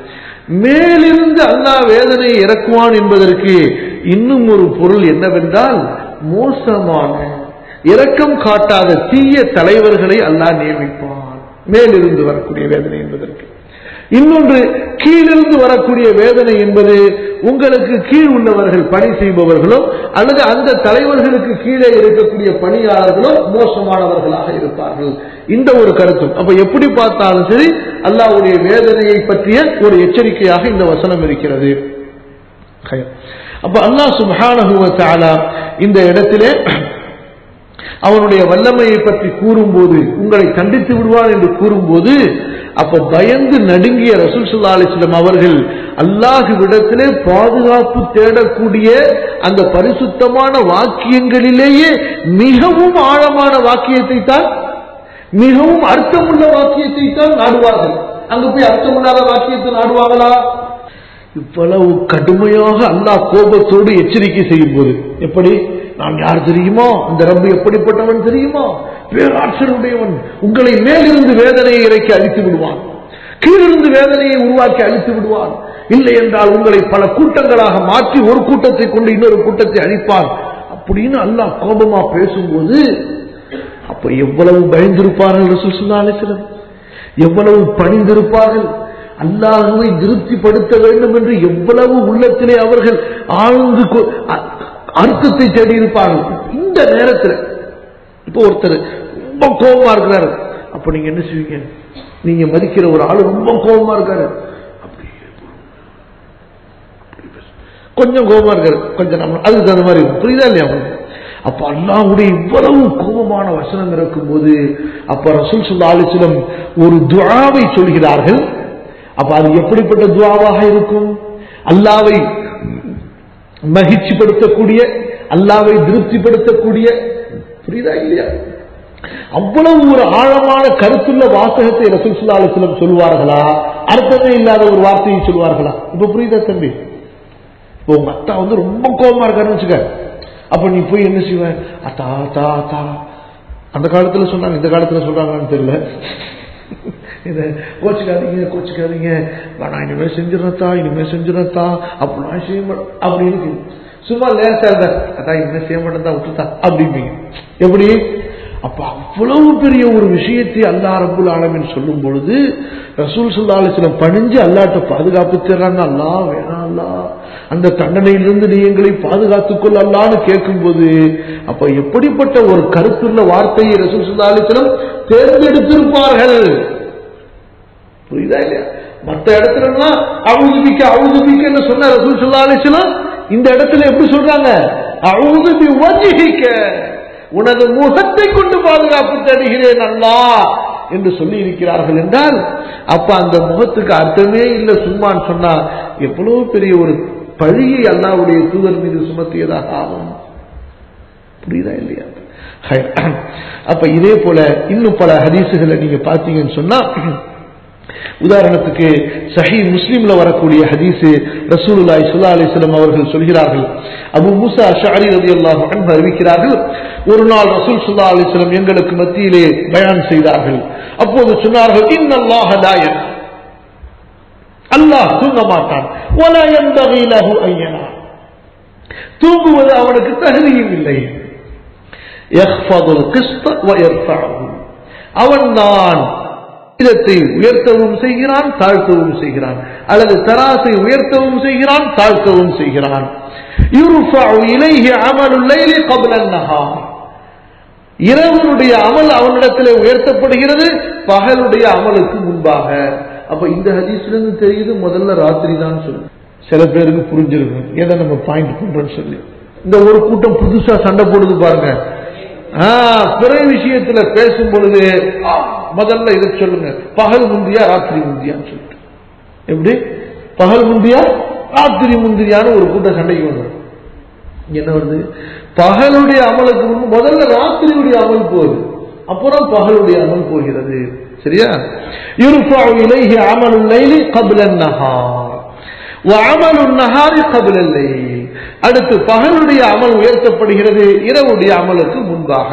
மேலிருந்து அல்லாஹ் வேதனை இறக்குவான் என்பதற்கு இன்னும் ஒரு பொருள் என்னவென்றால் மோசமான இரக்கம் காட்டாத தீய தலைவர்களை அல்லாஹ் நியமிப்பான் மேலிருந்து வரக்கூடிய வேதனை என்பதற்கு இன்னொன்று கீழிருந்து வரக்கூடிய வேதனை என்பது உங்களுக்கு கீழ் உள்ளவர்கள் பணி செய்பவர்களோ அல்லது அந்த தலைவர்களுக்கு கீழே இருக்கக்கூடிய பணியாளர்களோ மோசமானவர்களாக இருப்பார்கள் இந்த ஒரு கருத்தும் அப்ப எப்படி பார்த்தாலும் சரி அல்லாஹ்வுடைய வேதனையை பற்றிய ஒரு எச்சரிக்கையாக இந்த வசனம் இருக்கிறது அப்ப அல்லாஹ் சுப்ஹானஹு வ தஆலா இந்த இடத்திலே அவனுடைய வல்லமையை பற்றி கூறும்போது உங்களை தண்டித்து விடுவான் என்று கூறும்போது அப்ப பயந்து நடுங்கிய ரசூல் ஸல்லல்லாஹு அலைஹி வஸல்லம் அவர்கள் அல்லாஹ்விடத்திலே பாதுகாப்பு தேடக்கூடிய அந்த பரிசுத்தமான வாக்கியங்களிலேயே மிகவும் ஆழமான வாக்கியத்தை தான் மிகவும் அர்த்தமுள்ள வாக்கியத்தை தான் நாடுவார்கள் அங்க போய் அர்த்தமில்லாத வாக்கியத்தை நாடுவாங்களா இவ்வளவு கடுமையாக அல்லாஹ் கோபத்தோடு எச்சரிக்கை செய்யும் போது எப்படி நான் யார் தெரியுமா அந்த ரப்பு எப்படிப்பட்டவன் தெரியுமா பேராற்றலுடையவன் உங்களை மேலிருந்து வேதனையை இறக்கி அழித்து விடுவான் கீழிருந்து வேதனையை உருவாக்கி அழித்து விடுவான் இல்லை என்றால் உங்களை பல கூட்டங்களாக மாற்றி ஒரு கூட்டத்தை கொண்டு இன்னொரு கூட்டத்தை அழிப்பான் அப்படின்னு அல்லாஹ் கோபமா பேசும்போது அப்ப எவ்வளவு பயந்திருப்பார்கள் ரசூல் ஸல்லல்லாஹு அலைஹி வஸல்லம் எவ்வளவு பணிந்திருப்பார்கள் அல்லாஹுவை திருப்திப்படுத்த வேண்டும் என்று எவ்வளவு உள்ளத்திலே அவர்கள் ஆழ்ந்து கொ- அ- அர்த்தத்தை தேடி இருப்பார்கள் இந்த நேரத்தில் இப்போ ஒருத்தர் ரொம்ப கோபமா இருக்கிறாரு அப்ப நீங்க என்ன செய்வீங்க நீங்க மதிக்கிற ஒரு ஆளு ரொம்ப கோபமா இருக்காரு அப்படியே கொஞ்சம் கோபமா இருக்காரு கொஞ்சம் நம்ம அதுக்கு தகுந்த மாதிரி இருக்கும். புரியுதா இல்லையா உங்களுக்கு அப்ப அல்லாஹ்வுடைய இவ்வளவு கோபமான வசனம் இருக்கும்போது அப்ப ரசூல் ஸல்லல்லாஹு அலைஹி வஸல்லம் ஒரு துஆவை சொல்கிறார்கள் அப்ப அது எப்படிப்பட்ட துஆவாக இருக்கும் அல்லாவை மகிழ்ச்சிப்படுத்தக்கூடிய அல்லாவை திருப்திப்படுத்தக்கூடிய புரியுதா இல்லையா அவ்வளவு ஒரு ஆழமான கருத்துள்ள வாசகத்தை ரசூல் ஸல்லல்லாஹு அலைஹி வஸல்லம் சொல்வார்களா அர்த்தமே இல்லாத ஒரு வார்த்தையை சொல்வார்களா இப்ப புரியுதா தம்பி இப்போ உங்க அத்தா வந்து ரொம்ப கோபமா இருக்காருன்னு வச்சுக்க அப்ப நீ போய் என்ன செய்வ அத்தா அத்தா அத்தா அந்த காலத்துல சொன்னாங்க இந்த காலத்துல சொல்றாங்கன்னு தெரியல இதை கோச்சுக்காதீங்க கோச்சுக்காதீங்க நான் இனிமேல் செஞ்சிடத்தா இனிமேல் செஞ்சிடத்தா அப்படிலாம் செய்ய மாட்டேன் அப்படின்னு சொல்லு. சும்மா லேசா இருந்த அதான் இனிமேல் செய்ய மாட்டேன் விட்டுத்தா அப்படிம்பீங்க எப்படி அப்ப அவ்வளவு பெரிய ஒரு விஷயத்தை அல்லா ரப்புல் ஆலமின் சொல்லும் பொழுது ரசூல் ஸல்லல்லாஹு அலைஹி வஸல்லம் பணிஞ்சு அல்லாட்ட பாதுகாப்பு தேடுறாங்க அல்லா வேணாம் அல்லா அந்த தண்டனையிலிருந்து நீ எங்களை பாதுகாத்துக் கொள் அல்லான்னு கேட்கும்போது அப்ப எப்படிப்பட்ட ஒரு கருத்துள்ள வார்த்தையை ரசூல் ஸல்லல்லாஹு அலைஹி வஸல்லம் தேர்ந்தெடுத்திருப்பார்கள் புரியுதா இல்லையா மற்ற இடத்துல அவுதுபிக்க அவுதுபிக்கன்னு சொன்ன ரசூல் ஸல்லல்லாஹு அலைஹி வஸல்லம் இந்த இடத்துல எப்படி சொல்றாங்க அவுதுபி வஜ்ஹிக உனது முகத்தை கொண்டு பாதுகாப்பு தேடுகிறேன் அல்லாஹ் என்று சொல்லி இருக்கிறார்கள் என்றால் அப்ப அந்த முகத்துக்கு அர்த்தமே இல்லை சும்மான்னு சொன்னா எவ்வளவு பெரிய ஒரு பழியை அல்லாஹ்வுடைய தூதர் மீது சுமத்தியதாக ஆகும் புரியுதா இல்லையா ஹை. அப்ப இதே போல இன்னும் பல ஹதீசுகளை நீங்க பார்த்தீங்கன்னு சொன்னா உதாரணத்துக்கு சஹி முஸ்லிம்ல வரக்கூடிய ஹதீஸ் ரசூலுல்லாஹி ஸல்லல்லாஹு அலைஹி வஸல்லம் அவர்கள் சொல்கிறார்கள் அபு மூசா அஷ்அரி ரலியல்லாஹு அன்ஹு அறிவிக்கிறார்கள் ஒரு நாள் ரசூல் ஸல்லல்லாஹு அலைஹி வஸல்லம் எங்களுக்கு மத்தியிலே பயான் செய்தார்கள் அப்போது சொன்னார்கள் இன்னல்லாஹ லா யன் அல்லாஹ் தூங்க மாட்டான் வலா யன்பகி லஹு அன் யனாம் தூங்குவது அவனுக்கு தகுதியும் இல்லை யஹ்ஃபதுல் கிஸ்த வ யர்ஃபஅஹு அவன்தான் விதத்தை உயர்த்தவும் செய்கிறான் தாழ்த்தவும் செய்கிறான் அல்லது தராசை உயர்த்தவும் செய்கிறான் தாழ்த்தவும் செய்கிறான் யுர்ஃபஉ இலைஹி அமலுல் லைலி قبل النهار இரவனுடைய அமல் அவனிடத்தில் உயர்த்தப்படுகிறது பகலுடைய அமலுக்கு முன்பாக அப்ப இந்த ஹதீஸ்ல இருந்து தெரியுது முதல்ல ராத்திரி தான் சொல்லு சில பேருக்கு புரிஞ்சிருக்கும் ஏதோ நம்ம பாயிண்ட் பண்றோம்னு சொல்லி இந்த ஒரு கூட்டம் புதுசா சண்டை போடுது பாருங்க ஆ, பிறை விஷயத்துல பேசும் பொழுது ஆ, முதல்ல இதை சொல்லுங்க பகல் முந்தியா ராத்திரி முந்தியான்னு சொல்லிட்டு எப்படி பகல் முந்தியா ராத்திரி முந்திரியான்னு ஒரு கூட்டம் சண்டைக்கு வந்தோம் என்ன வருது பகலுடைய அமலுக்கு முன்பு முதல்ல ராத்திரியுடைய அமல் போகுது அப்புறம் பகலுடைய அமல் போகிறது சரியா يرفع إليه عمل الليل قبل النهار وعمل النهار قبل الليل அடுத்து பகலுடைய அமல் உயர்த்தப்படுகிறது இரவுடைய அமலுக்கு முன்பாக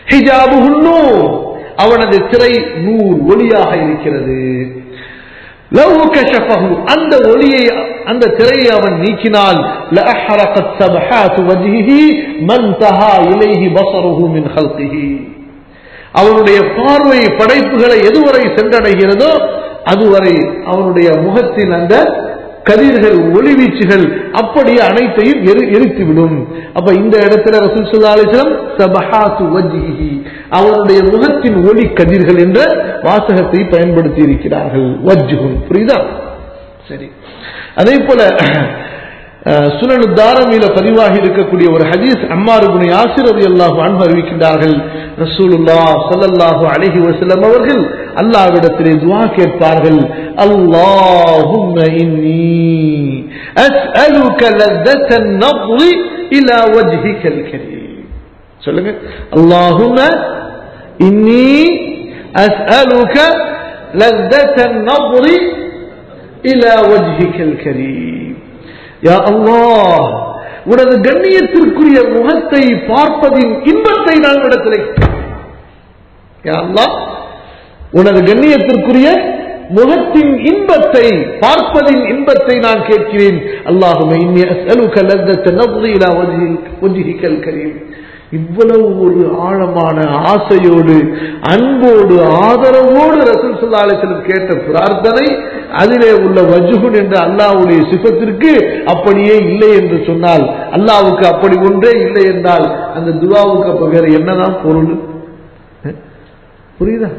ஹிஜாபுஹு நூர் அவனது திரை நூர் ஒளியாக இருக்கிறது லவ் கஷஃபஹு அந்த ஒளியை அந்த திரையை அவன் நீக்கினால் லஅஹரகத் சபஹாத் வஜ்ஹிஹி மன் தஹா இலைஹி பஸருஹு மின் ஹல்கிஹி அவனுடைய பார்வை படைப்புகளை எதுவரை சென்றடைகிறதோ அதுவரை அவனுடைய முகத்தின் அந்த கதிர்கள் ஒளிவீச்சுகள் அப்படியே அனைத்தையும் எரி எரித்துவிடும் அப்ப இந்த இடத்துல ரசூல் ஸல்லல்லாஹு அலைஹி வஸல்லம் சபஹாத்து வஜ்ஹிஹி அவனுடைய முகத்தின் ஒளி கதிர்கள் என்ற வாசகத்தை பயன்படுத்தி இருக்கிறார்கள் வஜ்ஹுன் புரியுதா சரி அதே போல சுனனு தாரமில பதிவாகி இருக்கக்கூடிய ஒரு ஹதீஸ் அம்மார் இப்னு யாசிர் ரலியல்லாஹு அன்ஹு அறிவிக்கின்றார்கள் ரசூலுல்லாஹ் ஸல்லல்லாஹு அலைஹி வஸல்லம் அவர்கள் அல்லாஹ்விடத்திலே துஆ கேட்பார்கள் அல்லாஹும்ம இன்னி அஸ்அலுக லத்தன் நظر இலா வஜ்ஹிகல் கரீம் சொல்லுங்க அல்லாஹும்ம இன்னி அஸ்அலுக லத்தன் நظر இலா வஜ்ஹிகல் கரீம் யா அல்லாஹ் உனது கண்ணியத்திற்குரிய முகத்தை பார்ப்பதின் இன்பத்தை நான் இடத்திலே யா அல்லாஹ் உனது கண்ணியத்திற்குரிய முகத்தின் இன்பத்தை பார்ப்பதின் இன்பத்தை நான் கேட்கிறேன் அல்லாஹுமே இன்னி அஸ்அலுக லத்தத்த நظر இலா வஜ்ஹிகல் கரீம் இவ்வளவு ஒரு ஆழமான ஆசையோடு அன்போடு ஆதரவோடு ரசூல் சுல்லாலத்திலும் கேட்ட பிரார்த்தனை அதிலே உள்ள வஜுகுன் என்ற அல்லாவுடைய சிபத்திற்கு அப்படியே இல்லை என்று சொன்னால் அல்லாவுக்கு அப்படி ஒன்றே இல்லை என்றால் அந்த துவாவுக்கு அப்ப வேற என்னதான் பொருள் புரியுதா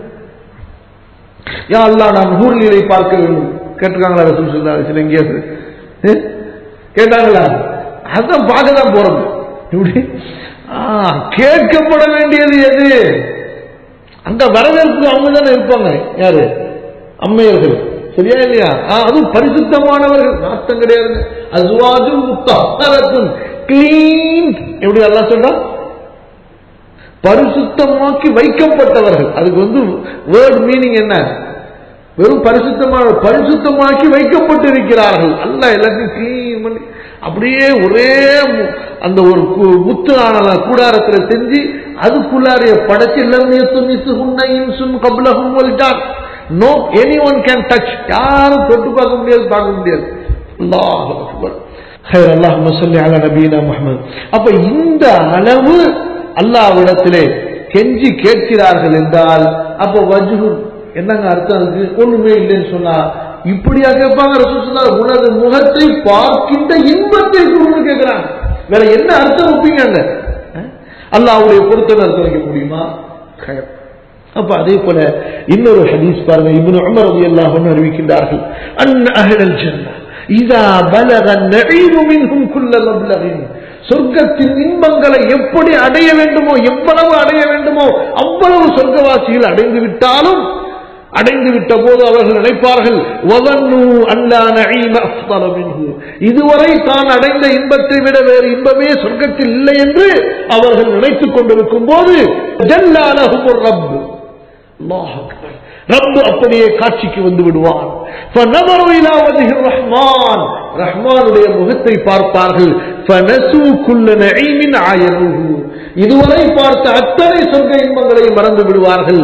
யா அல்லா நான் ஊர்நிலை பார்க்க வேண்டும் கேட்டிருக்காங்களா ரசூல் சுல்லாலத்தில் எங்கேயாவது கேட்டாங்களா அதான் பார்க்க தான் போறது இப்படி கேட்கப்பட வேண்டியது எது அங்க வரவேற்பு அவங்க தானே இருப்பாங்க யாரு அம்மையர்கள் சரியா இல்லையா அதுவும் பரிசுத்தமானவர்கள் நாட்டம் கிடையாது அசுவாஜும் முத்தம் கிளீன் எப்படி எல்லாம் சொல்றா பரிசுத்தமாக்கி வைக்கப்பட்டவர்கள் அதுக்கு வந்து வேர்ட் மீனிங் என்ன வெறும் பரிசுத்தமான பரிசுத்தமாக்கி வைக்கப்பட்டிருக்கிறார்கள் அல்ல எல்லாத்தையும் கிளீன் பண்ணி அப்படியே ஒரே அந்த ஒரு முத்து ஆன கூடாரத்தில் செஞ்சு அதுக்குள்ளாரைய படைச்சு லம்யத்து உன்னையும் சுன் கபலகும் வல்டான் no any one can touch யாரும் தொட்டு பார்க்க முடியாது பார்க்க முடியாது அல்லாஹ் அக்பர் அல்லாஹ் சொல்லி அல நபீனா முகமது அப்ப இந்த அளவு அல்லாவிடத்திலே கெஞ்சி கேட்கிறார்கள் என்றால் அப்ப வஜ்ஹு என்னங்க அர்த்தம் அதுக்கு ஒண்ணுமே இல்லைன்னு சொன்னா இப்படியா கேட்பாங்க ரசூசுல்லா உனது முகத்தை பார்க்கின்ற இன்பத்தை கொடுன்னு கேட்கிறாங்க வேற என்ன அர்த்தம் வைப்பீங்க அங்க அல்லாவுடைய பொருத்தம் அர்த்தம் வைக்க முடியுமா அப்ப அதே போல இன்னொரு ஹதீஸ் பாருங்க இப்னு உமர் ரலியல்லாஹு அன்ஹு அறிவிக்கின்றார்கள் அன் அஹ்லல் ஜன்னah இதா பலக النعيم منهم كل مبلغ சொர்க்கத்தின் இன்பங்களை எப்படி அடைய வேண்டுமோ எவ்வளவு அடைய வேண்டுமோ அவ்வளவு சொர்க்கவாசிகள் அடைந்து விட்டாலும் அடைந்து விட்ட போது அவர்கள் நினைப்பார்கள் இதுவரை தான் அடைந்த இன்பத்தை விட வேறு இன்பமே சொர்க்கத்தில் இல்லை என்று அவர்கள் நினைத்துக் கொண்டிருக்கும் போது ரப்பு அப்படியே காட்சிக்கு வந்து விடுவான் ரஹ்மான் ரஹ்மானுடைய முகத்தை பார்ப்பார்கள் இதுவரை பார்த்த அத்தனை சொர்க்க இன்பங்களை மறந்து விடுவார்கள்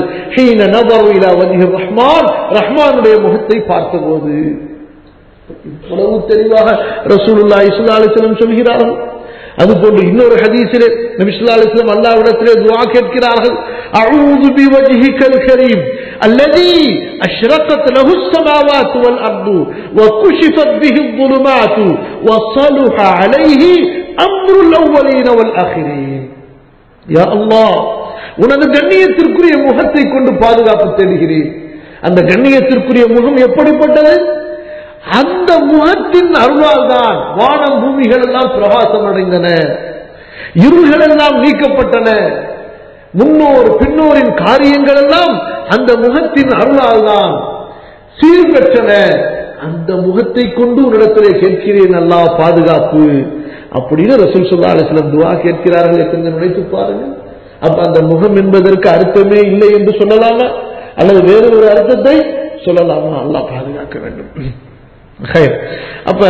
ரஹ்மான் ரஹ்மானுடைய முகத்தை பார்த்தபோது இவ்வளவு தெளிவாக ரசூலுல்லா இஸ்லா அலிஸ்லம் சொல்கிறார்கள் அதுபோன்று இன்னொரு ஹதீஸிலே நபிசுல்லா அலிஸ்லாம் அல்லாவிடத்திலே துவா கேட்கிறார்கள் أعوذ بوجهك الكريم الذي أشرقت له السماوات والأرض وكشفت به الظلمات وصلح عليه أمر الأولين والآخرين يا الله உனது கண்ணியத்திற்குரிய முகத்தை கொண்டு பாதுகாப்பு தேடுகிறேன் அந்த கண்ணியத்திற்குரிய முகம் எப்படிப்பட்டது அந்த முகத்தின் அருளால் தான் வானம் பூமிகள் எல்லாம் பிரகாசம் அடைந்தன இருள்கள் எல்லாம் நீக்கப்பட்டன முன்னோர் பின்னோரின் காரியங்கள் எல்லாம் அந்த முகத்தின் அருளால் தான் சீர்பெற்றன அந்த முகத்தை கொண்டு உன்னிடத்திலே கேட்கிறேன் அல்லா பாதுகாப்பு அப்படின்னு ரசூல் சொல்லா அலிஸ்லம் துவா கேட்கிறார்கள் எத்தனை நினைத்து பாருங்க அப்ப அந்த முகம் என்பதற்கு அர்த்தமே இல்லை என்று சொல்லலாமா அல்லது வேறு ஒரு அர்த்தத்தை சொல்லலாமா அல்லா பாதுகாக்க வேண்டும் அப்ப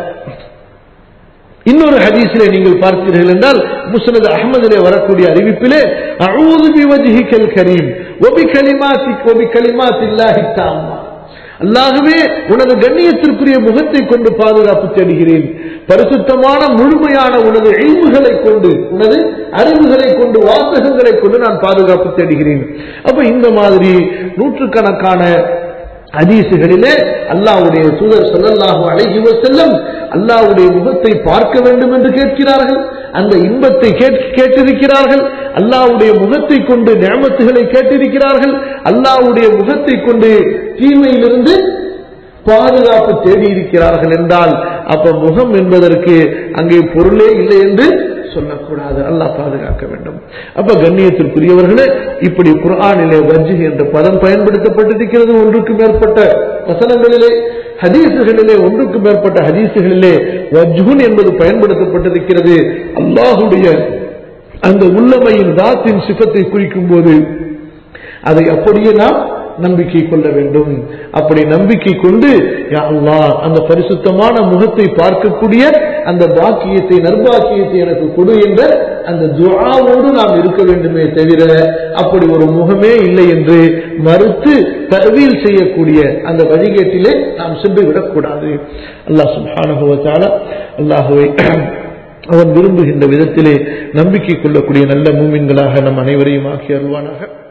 இன்னொரு ஹதீஸிலே நீங்கள் பார்த்தீர்கள் என்றால் முஸ்னத் அகமதிலே வரக்கூடிய அறிவிப்பிலே அஊது பிவஜ்ஹிகல் கரீம் ஒபி கலிமாத்திக் ஒபி கலிமாத் இல்லாஹி தாம்மா அல்லாகவே உனது கண்ணியத்திற்குரிய முகத்தை கொண்டு பாதுகாப்பு தேடுகிறேன் பரிசுத்தமான முழுமையான உனது எய்வுகளை கொண்டு உனது அறிவுகளை கொண்டு வாசகங்களை கொண்டு நான் பாதுகாப்பு தேடுகிறேன் அப்ப இந்த மாதிரி நூற்றுக்கணக்கான ஹதீசுகளிலே அல்லாஹ்வுடைய தூதர் ஸல்லல்லாஹு அலைஹி வஸல்லம் அல்லாஹ்வுடைய முகத்தை பார்க்க வேண்டும் என்று கேட்கிறார்கள் அந்த இன்பத்தை கேட்- கேட்டிருக்கிறார்கள் அல்லாஹ்வுடைய முகத்தை கொண்டு நியமத்துகளை கேட்டிருக்கிறார்கள் அல்லாஹ்வுடைய முகத்தை கொண்டு தீமையிலிருந்து பாதுகாப்பு தேடி இருக்கிறார்கள் என்றால் அப்ப முகம் என்பதற்கு அங்கே பொருளே இல்லை என்று சொல்லக்கூடாது அல்லாஹ் பாதுகாக்க வேண்டும் அப்ப கண்ணியத்திற்குரியவர்களே இப்படி குர்ஆனிலே வஜ்ஜு என்ற பதம் பயன்படுத்தப்பட்டிருக்கிறது ஒன்றுக்கு மேற்பட்ட வசனங்களிலே ஹதீசுகளிலே ஒன்றுக்கு மேற்பட்ட ஹதீசுகளிலே வஜ்ஹுன் என்பது பயன்படுத்தப்பட்டிருக்கிறது அல்லாஹுடைய அந்த உள்ளமையின் தாத்தின் சிፈத்தை குறிக்கும் போது அதை அப்படியே நாம் நம்பிக்கை கொள்ள வேண்டும் அப்படி நம்பிக்கை கொண்டு யா அல்லாஹ் அந்த பரிசுத்தமான முகத்தை பார்க்கக்கூடிய அந்த பாக்கியத்தை நற்பாக்கியத்தை எனக்கு கொடு என்ற அந்த துஆவோடு நாம் இருக்க வேண்டுமே தவிர அப்படி ஒரு முகமே இல்லை என்று மறுத்து தர்வீல் செய்யக்கூடிய அந்த வழிகேட்டிலே நாம் சென்று விடக்கூடாது அல்லாஹ் சுப்ஹானஹு வ தஆலா அல்லாஹுவை அவன் விரும்புகின்ற விதத்திலே நம்பிக்கை கொள்ளக்கூடிய நல்ல மூமின்களாக நம் அனைவரையும் ஆக்கி அருள்வானாக